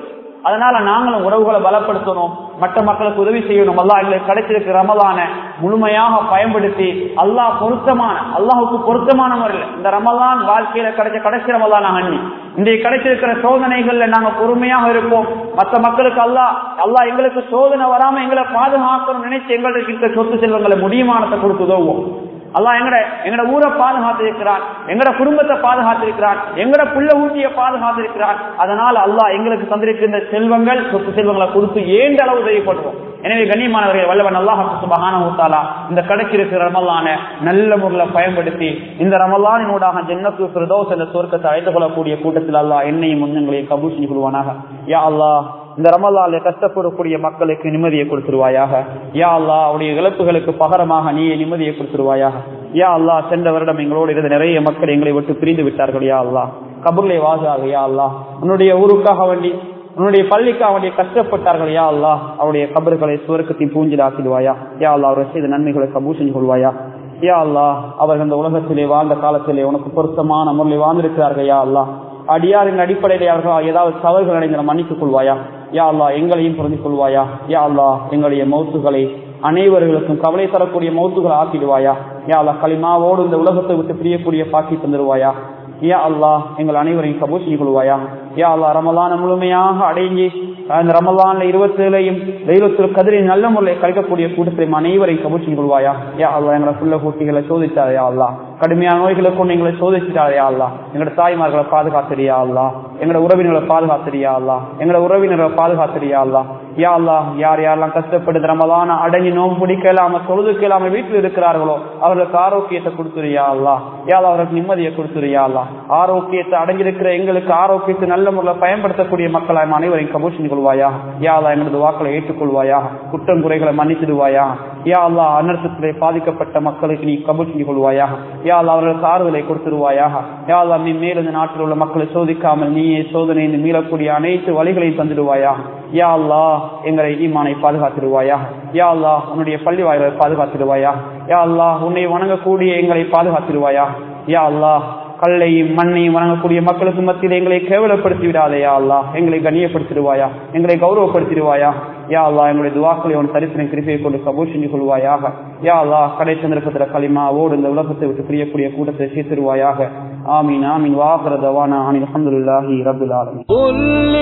அதனால நாங்களும் உறவுகளை பலப்படுத்தணும் மற்ற மக்களுக்கு உதவி செய்யணும் அல்லாஹ் எங்களுக்கு கிடைச்சிருக்கிற ரமலான முழுமையாக பயன்படுத்தி அல்லாஹ் பொருத்தமான அல்லாஹுக்கு பொருத்தமான முறையில் இந்த ரமலான் வாழ்க்கையில கிடைச்ச கடைசி ரமலான் அண்ணி இன்றைய கிடைச்சிருக்கிற சோதனைகள்ல நாங்க பொறுமையாக இருப்போம் மற்ற மக்களுக்கு அல்லாஹ் அல்லாஹ் எங்களுக்கு சோதனை வராம எங்களை பாதுகாக்கணும் நினைச்சு எங்களுக்கு இருக்கிற சொத்து செல்வங்களை முடியுமானத்தை கொடுத்து உதவுவோம் அல்லாஹ் எங்கட எங்கட ஊரை பாதுகாத்திருக்கிறான் எங்கட குடும்பத்தை பாதுகாத்திருக்கிறான் எங்கட புள்ள ஊட்டிய பாதுகாத்திருக்கிறான் அதனால அல்லாஹ் எங்களுக்கு தந்திருக்கின்ற செல்வங்கள் சொத்து செல்வங்களை கொடுத்து ஏந்த அளவு உதவிப்படுவோம் எனவே கண்ணியமானவர்கள் வல்லவன் அல்லாஹ் சுபஹான ஊத்தாலா இந்த கிடைச்சிருக்கிற ரமலான நல்ல முறையில் பயன்படுத்தி இந்த ரமலானினூடாக ஜன்னத்து பிரதோஸ் என்ற சொர்க்கத்தை அழைத்து கொள்ளக்கூடிய கூட்டத்தில் அல்லாஹ் என்னையும் முன்னங்களையும் கபூர் செஞ்சு கொள்வானாக யா அல்லாஹ் இந்த ரமலால கஷ்டப்படக்கூடிய மக்களுக்கு நிம்மதியை கொடுத்துருவாயாக யா அல்லா அவருடைய இழப்புகளுக்கு பகரமாக நீ நிம்மதியை கொடுத்துருவாயாக யா அல்லா சென்ற வருடம் எங்களோடு இருந்த நிறைய மக்கள் எங்களை விட்டு பிரிந்து விட்டார்கள் யா அல்லா கபூர்லை வாசாக யா அல்லா உன்னுடைய ஊருக்காக வேண்டி உன்னுடைய பள்ளிக்காக வேண்டிய கஷ்டப்பட்டார்கள் யா அல்லா அவருடைய கபர்களை சுவர்க்கத்தையும் பூஞ்சிலாக்கிடுவாயா யா அல்லா அவர் செய்த நன்மைகளை கபூர் செஞ்சு கொள்வாயா யா அல்லா அவர்கள் இந்த உலகத்திலே வாழ்ந்த காலத்திலே உனக்கு பொருத்தமான முறையில் வாழ்ந்திருக்கிறார்கள் யா அல்லா அடியாரின் அடிப்படையிலே அவர்கள் ஏதாவது தவறுகள் அடைந்த மன்னித்துக் கொள்வாயா யா அல்லா எங்களையும் புரிந்து கொள்வாயா யா அல்லா எங்களுடைய மௌத்துகளை அனைவர்களுக்கும் கவலை தரக்கூடிய மௌத்துகளை ஆக்கிடுவாயா யா அல்லா களிமாவோடு இந்த உலகத்தை விட்டு பிரியக்கூடிய பாக்கி தந்துடுவாயா யா அல்லா எங்கள் அனைவரையும் கபூர் செய்து கொள்வாயா யா அல்லா ரமலான முழுமையாக அடங்கி அந்த ரமலான்ல இருபத்தி ஏழையும் தெய்வத்தில் கதிரின் நல்ல முறையில் கழிக்கக்கூடிய கூட்டத்தையும் அனைவரையும் கபூர் செய்து கொள்வாயா யா அல்லா எங்களை புள்ள கூட்டிகளை சோதித்தாயா அல்லா கடுமையான நோய்களை கொண்டு எங்களை சோதிச்சிட்டாயா அல்லா எங்களோட தாய்மார்களை பாதுகாத்திரியா அல்லா எங்களோட உறவினர்களை பாதுகாத்திரியா அல்லா எங்களோட உறவினர்களை பாதுகாத்திரியா அல்லா யா அல்லா யார் யாரெல்லாம் கஷ்டப்பட்டு ரமலான அடங்கி நோம்பு பிடிக்கலாம தொழுதுக்கு இல்லாம வீட்டில் இருக்கிறார்களோ அவர்களுக்கு ஆரோக்கியத்தை கொடுத்துருயா அல்லா யா அல்லா அவர்களுக்கு நிம்மதியை கொடுத்துருயா அல்லா ஆரோக்கியத்தை அடங்கியிருக்கிற எங்களுக்கு ஆரோக்கியத்தை நல்ல முறையில் பயன்படுத்தக்கூடிய மக்களாய் அனைவரையும் கபூர் செஞ்சு கொள்வாயா யா அல்லா எங்களது வாக்களை ஏற்றுக்கொள்வாயா குற்றம் குறைகளை மன்னிச்சிடுவாயா யா அல்லா அனர்த்தத்திலே பாதிக்கப்பட்ட மக்களுக்கு நீ கபூர் செஞ்சு கொள்வாயா யா அல்லா அவர்களுக்கு ஆறுதலை கொடுத்துருவாயாக யா அல்லா நீ மேல் இந்த நாட்டில் உள்ள மக்களை சோதிக்காமல் நீயே சோதனை மீளக்கூடிய அனைத்து வழிகளையும் தந்துடுவாயா யா அல்லா எங்களை ஈமானை பாதுகாத்திடுவாயா யா அல்லா உன்னுடைய பள்ளி வாயிலை பாதுகாத்திடுவாயா யா அல்லா உன்னை வணங்கக்கூடிய எங்களை பாதுகாத்திடுவாயா யா அல்லா கல்லையும் மண்ணையும் வணங்கக்கூடிய மக்களுக்கு மத்தியில் எங்களை கேவலப்படுத்தி விடாதே யா அல்லா எங்களை கண்ணியப்படுத்திடுவாயா எங்களை கௌரவப்படுத்திடுவாயா யா அல்லா எங்களுடைய துவாக்களை உன் தரிசன கிருப்பையை கொண்டு கபூர் செஞ்சு கொள்வாயாக யா அல்லா கடை சந்தர்ப்பத்தில் களிமாவோடு இந்த உலகத்தை விட்டு பிரியக்கூடிய கூட்டத்தை சேர்த்திருவாயாக ஆமீன் ஆமீன் வாகர தவானா ஆமீன் அஹமதுல்லாஹி ரபுல் ஆலமீன் قل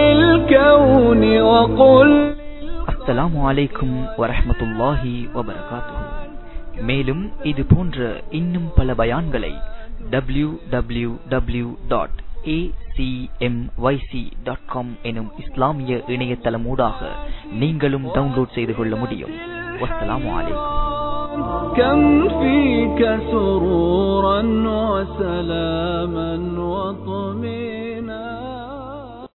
للكون وقل அஸ்ஸலாமு அலைக்கும் வரஹ்மத்துல்லாஹி வபரகாத்துஹு மேலும் இது போன்ற இன்னும் பல பயான்களை W W W dot dot com எனும் இஸ்லாமிய இணையதளமூடாக நீங்களும் டவுன்லோட் செய்து கொள்ள முடியும் வஸ்ஸலாமு அலைக்கும் كم فيك سرورا وسلاما وطمئنا